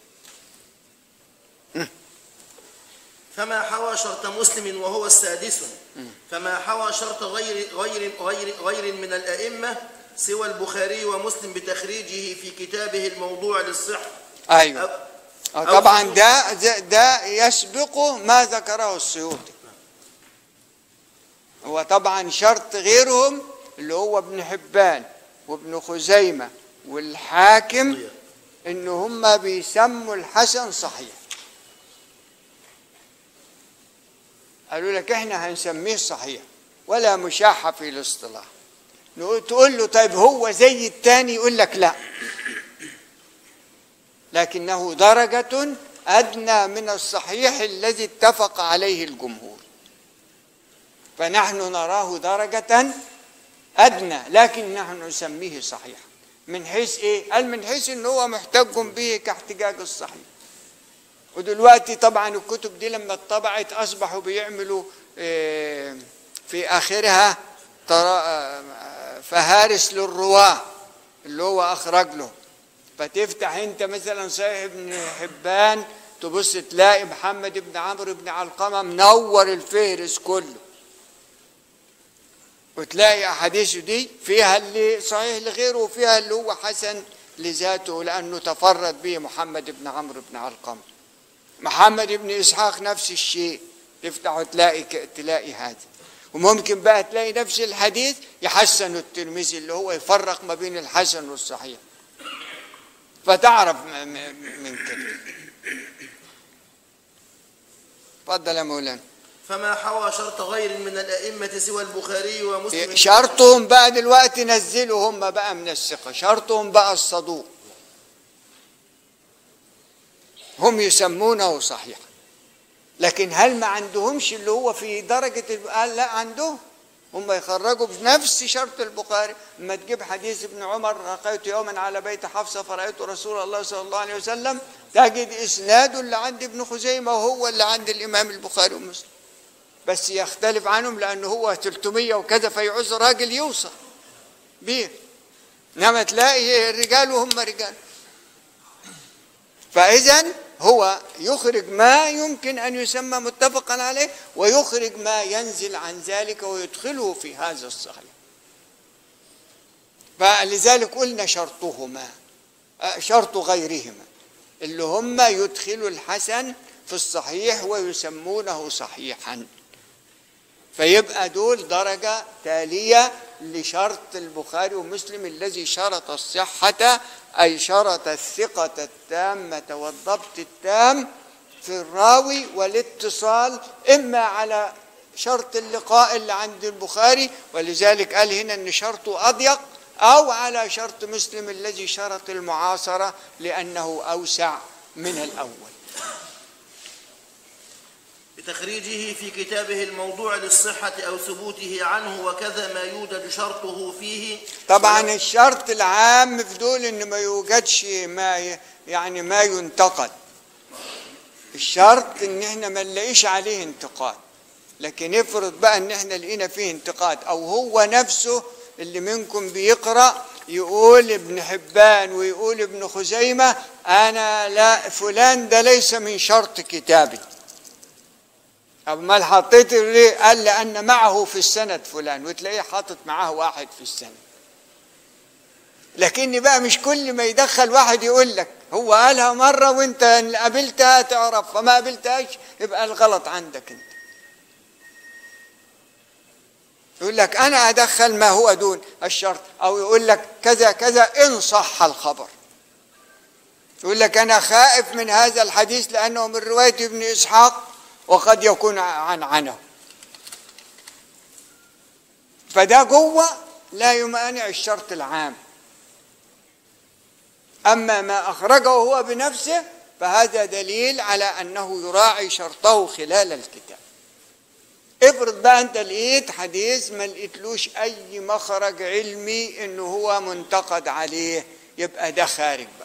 فما حوى شرط مسلم وهو السادس فما حوى شرط غير غير غير غير من الأئمة سوى البخاري ومسلم بتخريجه في كتابه الموضوع للصحة ايوه أو- آه، أو طبعا في- ده ده- ده يسبق ما ذكره السيوطي هو طبعا شرط غيرهم اللي هو ابن حبان وابن خزيمة والحاكم ان هم بيسموا الحسن صحيح قالوا لك احنا هنسميه صحيح ولا مشاحة في الاصطلاح نقول تقول له طيب هو زي التاني يقول لك لا لكنه درجة أدنى من الصحيح الذي اتفق عليه الجمهور فنحن نراه درجة أدنى لكن نحن نسميه صحيح من حيث إيه؟ قال من حيث إن هو محتج به كاحتجاج الصحيح ودلوقتي طبعا الكتب دي لما اتطبعت أصبحوا بيعملوا إيه، في آخرها ترا- آه، فهارس للرواة اللي هو أخرج له فتفتح انت مثلا صحيح ابن حبان تبص تلاقي محمد بن عمرو بن علقمه منور الفهرس كله وتلاقي احاديثه دي فيها اللي صحيح لغيره وفيها اللي هو حسن لذاته لانه تفرد به محمد بن عمرو بن علقمه محمد بن اسحاق نفس الشيء تفتح وتلاقي ك- تلاقي هذا وممكن بقى تلاقي نفس الحديث يحسن الترمذي اللي هو يفرق ما بين الحسن والصحيح فتعرف م- م- من كده تفضل يا مولانا فما حوى شرط غير من الأئمة سوى البخاري ومسلم شرطهم بقى دلوقتي نزلوا هم بقى من الثقة شرطهم بقى الصدوق هم يسمونه صحيحا لكن هل ما عندهمش اللي هو في درجة ال- قال لا عندهم هم يخرجوا بنفس شرط البخاري لما تجيب حديث ابن عمر رقيت يوما على بيت حفصة فرأيت رسول الله صلى الله عليه وسلم تجد إسناده اللي عند ابن خزيمة وهو اللي عند الإمام البخاري ومسلم بس يختلف عنهم لأنه هو 300 وكذا فيعوز راجل يوصل بيه انما تلاقي الرجال وهم رجال فاذا هو يخرج ما يمكن ان يسمى متفقا عليه ويخرج ما ينزل عن ذلك ويدخله في هذا الصحيح فلذلك قلنا شرطهما آه، شرط غيرهما اللي هم يدخلوا الحسن في الصحيح ويسمونه صحيحا فيبقى دول درجة تالية لشرط البخاري ومسلم الذي شرط الصحة أي شرط الثقة التامة والضبط التام في الراوي والاتصال إما على شرط اللقاء اللي عند البخاري ولذلك قال هنا أن شرطه أضيق أو على شرط مسلم الذي شرط المعاصرة لأنه أوسع من الأول بتخريجه في كتابه الموضوع للصحة أو ثبوته عنه وكذا ما يوجد شرطه فيه طبعا الشرط العام في دول ان ما يوجدش ما ي- يعني ما ينتقد الشرط ان احنا ما نلاقيش عليه انتقاد لكن افرض بقى ان احنا لقينا فيه انتقاد او هو نفسه اللي منكم بيقرا يقول ابن حبان ويقول ابن خزيمه انا لا فلان ده ليس من شرط كتابي امال حطيت ليه قال لان معه في السند فلان وتلاقيه حاطط معاه واحد في السند لكن بقى مش كل ما يدخل واحد يقول لك هو قالها مره وانت إن قابلتها تعرف فما قابلتهاش يبقى الغلط عندك انت يقول لك انا ادخل ما هو دون الشرط او يقول لك كذا كذا ان صح الخبر يقول لك انا خائف من هذا الحديث لانه من روايه ابن اسحاق وقد يكون عن عنه فده جوه لا يمانع الشرط العام اما ما اخرجه هو بنفسه فهذا دليل على انه يراعي شرطه خلال الكتاب افرض بقى انت لقيت حديث ما لقيتلوش اي مخرج علمي انه هو منتقد عليه يبقى ده خارج بقى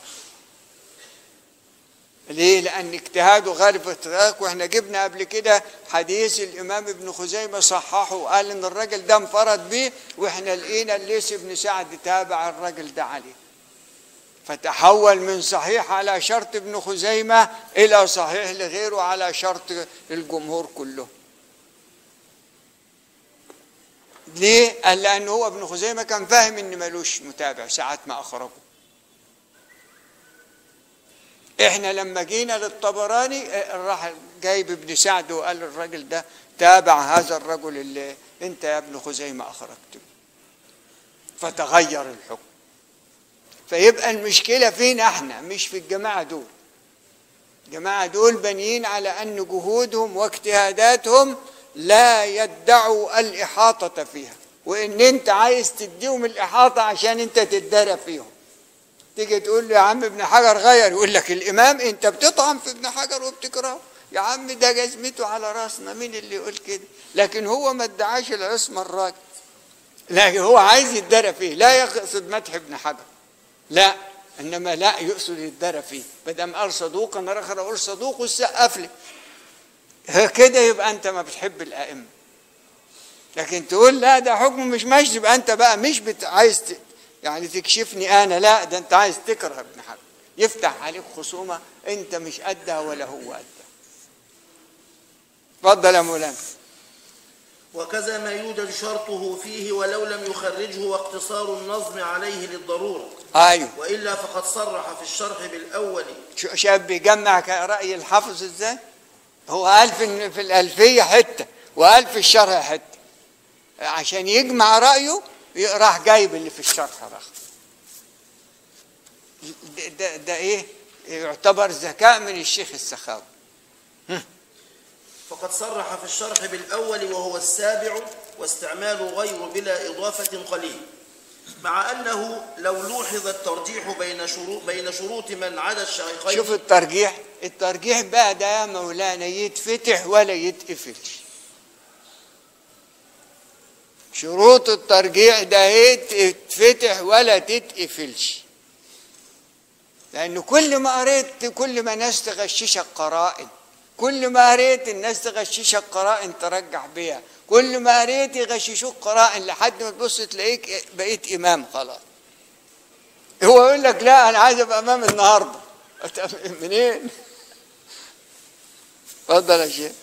ليه؟ لأن اجتهاده غالب اجتهادك واحنا جبنا قبل كده حديث الإمام ابن خزيمة صححه وقال إن الراجل ده انفرد بيه واحنا لقينا الليث بن سعد تابع الراجل ده عليه. فتحول من صحيح على شرط ابن خزيمة إلى صحيح لغيره على شرط الجمهور كله. ليه؟ قال لأن هو ابن خزيمة كان فاهم إن ملوش متابع ساعة ما أخرجه. احنا لما جينا للطبراني اه، راح جايب ابن سعد وقال الراجل ده تابع هذا الرجل اللي انت يا ابن خزيمه اخرجته فتغير الحكم فيبقى المشكله فينا احنا مش في الجماعه دول الجماعه دول بانيين على ان جهودهم واجتهاداتهم لا يدعوا الإحاطة فيها وإن أنت عايز تديهم الإحاطة عشان أنت تتدرى فيهم تيجي تقول له يا عم ابن حجر غير يقول لك الإمام أنت بتطعن في ابن حجر وبتكرهه يا عم ده جزمته على راسنا مين اللي يقول كده لكن هو ما ادعاش العصمة الراجل لكن هو عايز يتدرى فيه لا يقصد مدح ابن حجر لا انما لا يقصد يتدرى فيه ما دام قال صدوق انا اخر اقول صدوق والسقف لي ها كده يبقى انت ما بتحب الائمه لكن تقول لا ده حكم مش ماشي يبقى انت بقى مش بت... عايز ت... يعني تكشفني انا لا ده انت عايز تكره ابن حجر يفتح عليك خصومه انت مش قدها ولا هو قدها اتفضل يا مولانا وكذا ما يوجد شرطه فيه ولو لم يخرجه واقتصار النظم عليه للضرورة ايوه وإلا فقد صرح في الشرح بالأول شو- شاب بيجمع ك- رأي الحافظ ازاي؟ هو قال في في الألفية حتة وقال في الشرح حتة عشان يجمع رأيه ي- راح جايب اللي في الشرح راح ده, ده, ده ايه؟ يعتبر ذكاء من الشيخ السخاوي فقد صرح في الشرح بالأول وهو السابع واستعمال غير بلا إضافة قليل مع أنه لو لوحظ الترجيح بين شروط بين شروط من عدا الشيخين شوف الترجيح الترجيح بقى ده يا مولانا يتفتح ولا يتقفلش شروط الترجيح ده يتفتح ولا تتقفلش لأنه كل ما قريت كل ما ناس تغششك قرائن كل ما قريت الناس تغششك قرائن ترجح بيها كل ما قريت يغششوك قرائن لحد ما تبص تلاقيك بقيت إمام خلاص هو يقول لك لا انا عايز ابقى امام النهارده طب منين اتفضل يا شيخ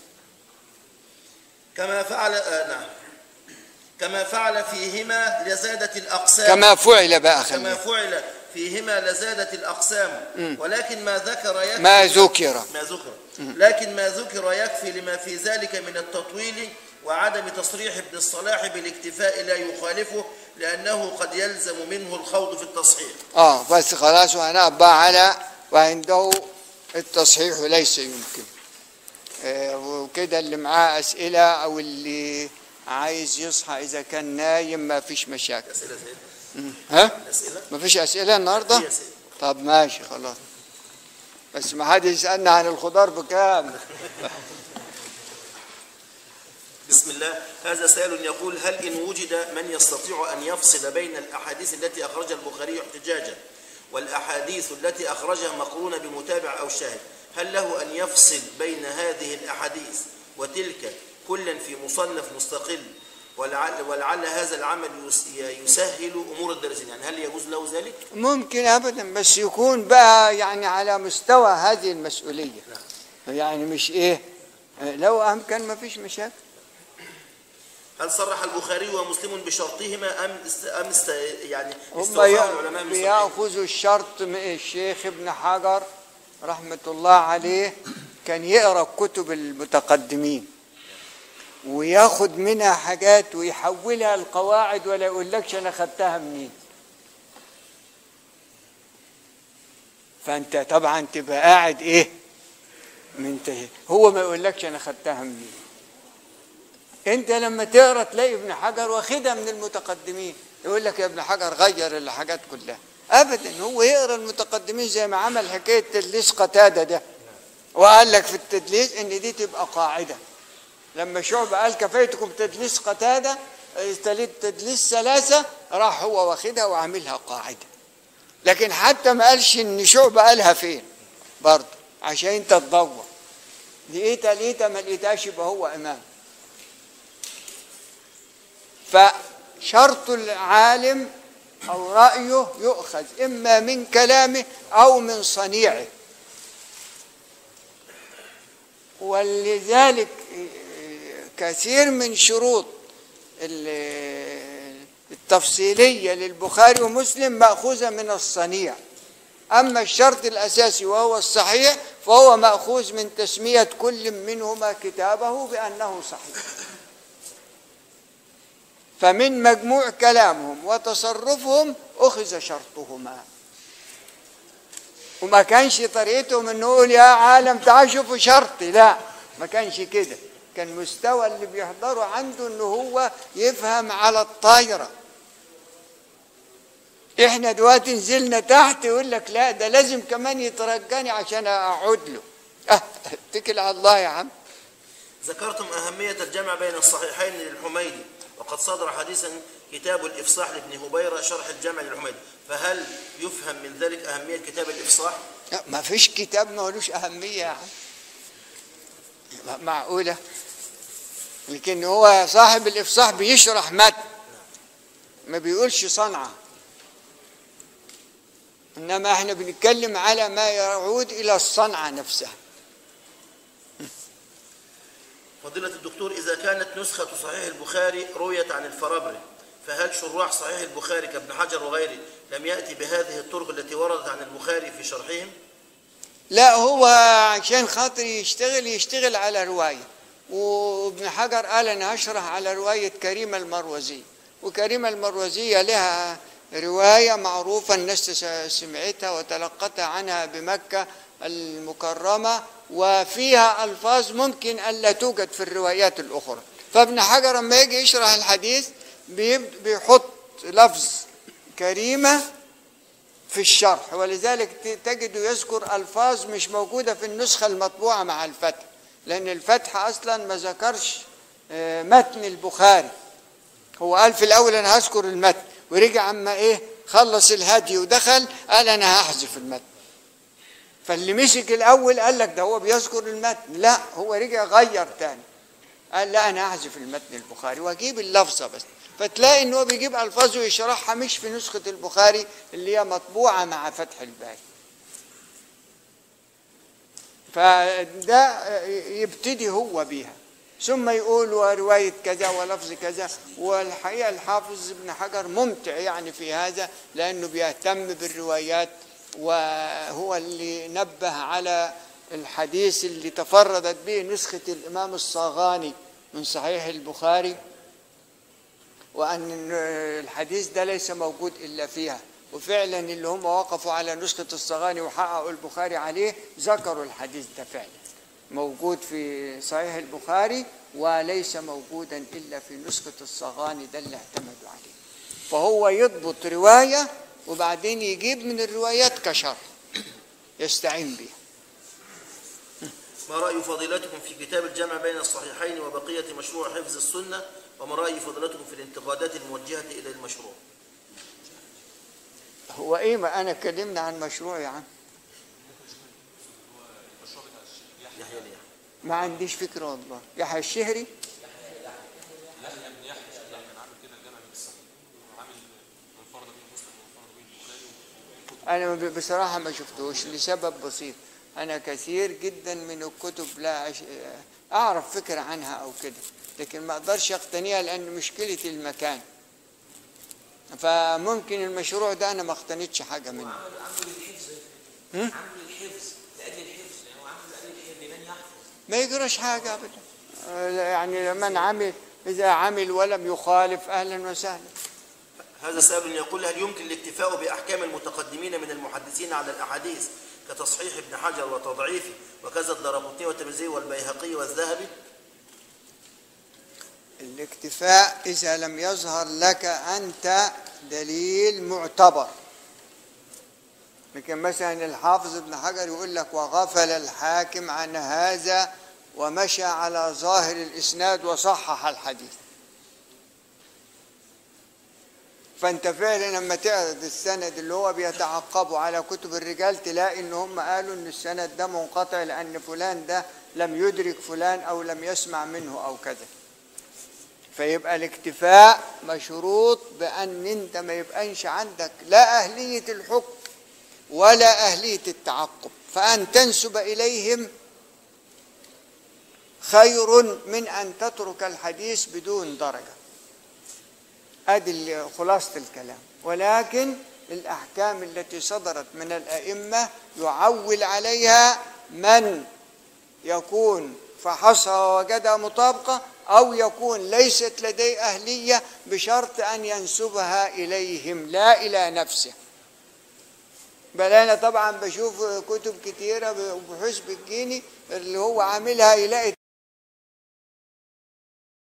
كما فعل آه نعم كما فعل فيهما لزادت الأقسام كما فعل بقى كما خلينا فعل فيهما لزادت الأقسام ولكن ما ذكر يكفي ما ذكر ما ذكر لكن ما ذكر يكفي لما في ذلك من التطويل وعدم تصريح ابن الصلاح بالاكتفاء لا يخالفه لأنه قد يلزم منه الخوض في التصحيح اه بس خلاص وهنقف بقى على وعنده التصحيح ليس يمكن آه وكده اللي معاه اسئله او اللي عايز يصحى اذا كان نايم ما فيش مشاكل أسئلة سيد ها أسئلة ما فيش اسئله النهارده هي سيد طب ماشي خلاص بس ما حد يسالنا عن الخضار بكام بسم الله هذا سائل يقول هل إن وجد من يستطيع أن يفصل بين الأحاديث التي أخرجها البخاري احتجاجا والأحاديث التي أخرجها مقرونة بمتابع أو شاهد هل له أن يفصل بين هذه الأحاديث وتلك كلا في مصنف مستقل ولعل, ولعل هذا العمل يس- يسهل أمور الدارسين يعني هل يجوز له ذلك؟ ممكن ابدا بس يكون بقى يعني على مستوى هذه المسؤوليه يعني مش ايه لو امكن ما فيش مشاكل هل صرح البخاري ومسلم بشرطهما أم است أم است يعني هم استوفاه ي- العلماء من صحيح؟ بياخذوا الشرط من الشيخ ابن حجر رحمه الله عليه كان يقرا كتب المتقدمين وياخد منها حاجات ويحولها القواعد ولا يقولكش انا خدتها منين فانت طبعا تبقى قاعد ايه منتهي هو ما يقولكش انا خدتها منين انت لما تقرا تلاقي ابن حجر واخدها من المتقدمين يقول لك يا ابن حجر غير الحاجات كلها ابدا هو يقرا المتقدمين زي ما عمل حكايه تدليس قتاده ده وقال لك في التدليس ان دي تبقى قاعده لما شعب قال كفيتكم تدليس قتاده استليت تدليس ثلاثه راح هو واخدها وعاملها قاعده لكن حتى ما قالش ان شعب قالها فين برضه عشان انت تدور لقيتها لقيتها ما لقيتهاش يبقى هو امام فشرط العالم او رايه يؤخذ اما من كلامه او من صنيعه ولذلك كثير من شروط ال- التفصيليه للبخاري ومسلم ماخوذه من الصنيع اما الشرط الاساسي وهو الصحيح فهو ماخوذ من تسميه كل منهما كتابه بانه صحيح فمن مجموع كلامهم وتصرفهم أخذ شرطهما وما كانش طريقتهم انه يقول يا عالم تعال شوفوا شرطي لا ما كانش كده كان مستوى اللي بيحضروا عنده ان هو يفهم على الطايره احنا دلوقتي نزلنا تحت يقول لك لا ده لازم كمان يترجاني عشان اقعد له اه اتكل على الله يا عم ذكرتم أهمية الجمع بين الصحيحين للحميدي وقد صدر حديثا كتاب الإفصاح لابن هبيرة شرح الجمع للحميدي فهل يفهم من ذلك أهمية كتاب الإفصاح؟ لا، ما فيش كتاب ما لوش أهمية يا عم م- معقولة لكن هو صاحب الإفصاح بيشرح متن ما بيقولش صنعة إنما احنا بنتكلم على ما يعود إلى الصنعة نفسها فضيلة الدكتور إذا كانت نسخة صحيح البخاري رويت عن الفرابري فهل شراح صحيح البخاري كابن حجر وغيره لم يأتي بهذه الطرق التي وردت عن البخاري في شرحهم؟ لا هو عشان خاطر يشتغل يشتغل على رواية وابن حجر قال أنا هشرح على رواية كريمة المروزية وكريمة المروزية لها رواية معروفة الناس سمعتها وتلقتها عنها بمكة المكرمة وفيها ألفاظ ممكن ألا توجد في الروايات الأخرى فابن حجر لما يجي يشرح الحديث بيب- بيحط لفظ كريمة في الشرح ولذلك ت- تجد يذكر ألفاظ مش موجودة في النسخة المطبوعة مع الفتح لأن الفتح أصلا ما ذكرش آه، متن البخاري هو قال في الأول أنا هذكر المتن ورجع أما إيه خلص الهدي ودخل قال أنا هحذف المتن فاللي مسك الأول قال لك ده هو بيذكر المتن لا هو رجع غير تاني قال لا أنا هحذف المتن البخاري وأجيب اللفظة بس فتلاقي إن هو بيجيب ألفاظه يشرحها مش في نسخة البخاري اللي هي مطبوعة مع فتح الباري فده يبتدي هو بيها ثم يقول ورواية كذا ولفظ كذا والحقيقة الحافظ ابن حجر ممتع يعني في هذا لأنه بيهتم بالروايات وهو اللي نبه على الحديث اللي تفردت به نسخة الإمام الصاغاني من صحيح البخاري وأن الحديث ده ليس موجود إلا فيها وفعلا اللي هم وقفوا على نسخة الصغاني وحققوا البخاري عليه ذكروا الحديث ده فعلا موجود في صحيح البخاري وليس موجودا إلا في نسخة الصغاني ده اللي اعتمدوا عليه فهو يضبط رواية وبعدين يجيب من الروايات كشرح يستعين بها ما رأي فضيلتكم في كتاب الجمع بين الصحيحين وبقية مشروع حفظ السنة وما رأي فضيلتكم في الانتقادات الموجهة إلى المشروع هو ايه ما انا اتكلمنا عن مشروع يا عم يحيى ليه ما عنديش فكره والله يحيى الشهري انا ب- بصراحه ما شفتوش لسبب بسيط انا كثير جدا من الكتب لا أش... اعرف فكره عنها او كده لكن ما اقدرش اقتنيها لان مشكله المكان فممكن المشروع ده انا ما اقتنيتش حاجه منه عمل عمل للحفظ عمل للحفظ لاجل الحفظ يعني هو عمل لاجل الحفظ لمن يحفظ ما يجراش حاجة أبدا آه، يعني من عمل إذا عمل ولم يخالف أهلا وسهلا هذا سؤال يقول هل يمكن الاكتفاء بأحكام المتقدمين من المحدثين على الأحاديث كتصحيح ابن حجر وتضعيفه وكذا الدرقطني والترمذي والبيهقي والذهبي الاكتفاء إذا لم يظهر لك أنت دليل معتبر لكن مثلا الحافظ ابن حجر يقول لك وغفل الحاكم عن هذا ومشى على ظاهر الإسناد وصحح الحديث فانت فعلا لما تعرض السند اللي هو بيتعقبه على كتب الرجال تلاقي ان هم قالوا ان السند ده منقطع لان فلان ده لم يدرك فلان او لم يسمع منه او كذا فيبقى الاكتفاء مشروط بان انت ما يبقاش عندك لا اهليه الحكم ولا اهليه التعقب فان تنسب اليهم خير من ان تترك الحديث بدون درجه ادي خلاصه الكلام ولكن الاحكام التي صدرت من الائمه يعول عليها من يكون فحصها ووجدها مطابقه او يكون ليست لديه اهليه بشرط ان ينسبها اليهم لا الى نفسه بل انا طبعا بشوف كتب كتيره بحسب الجيني اللي هو عاملها يلاقي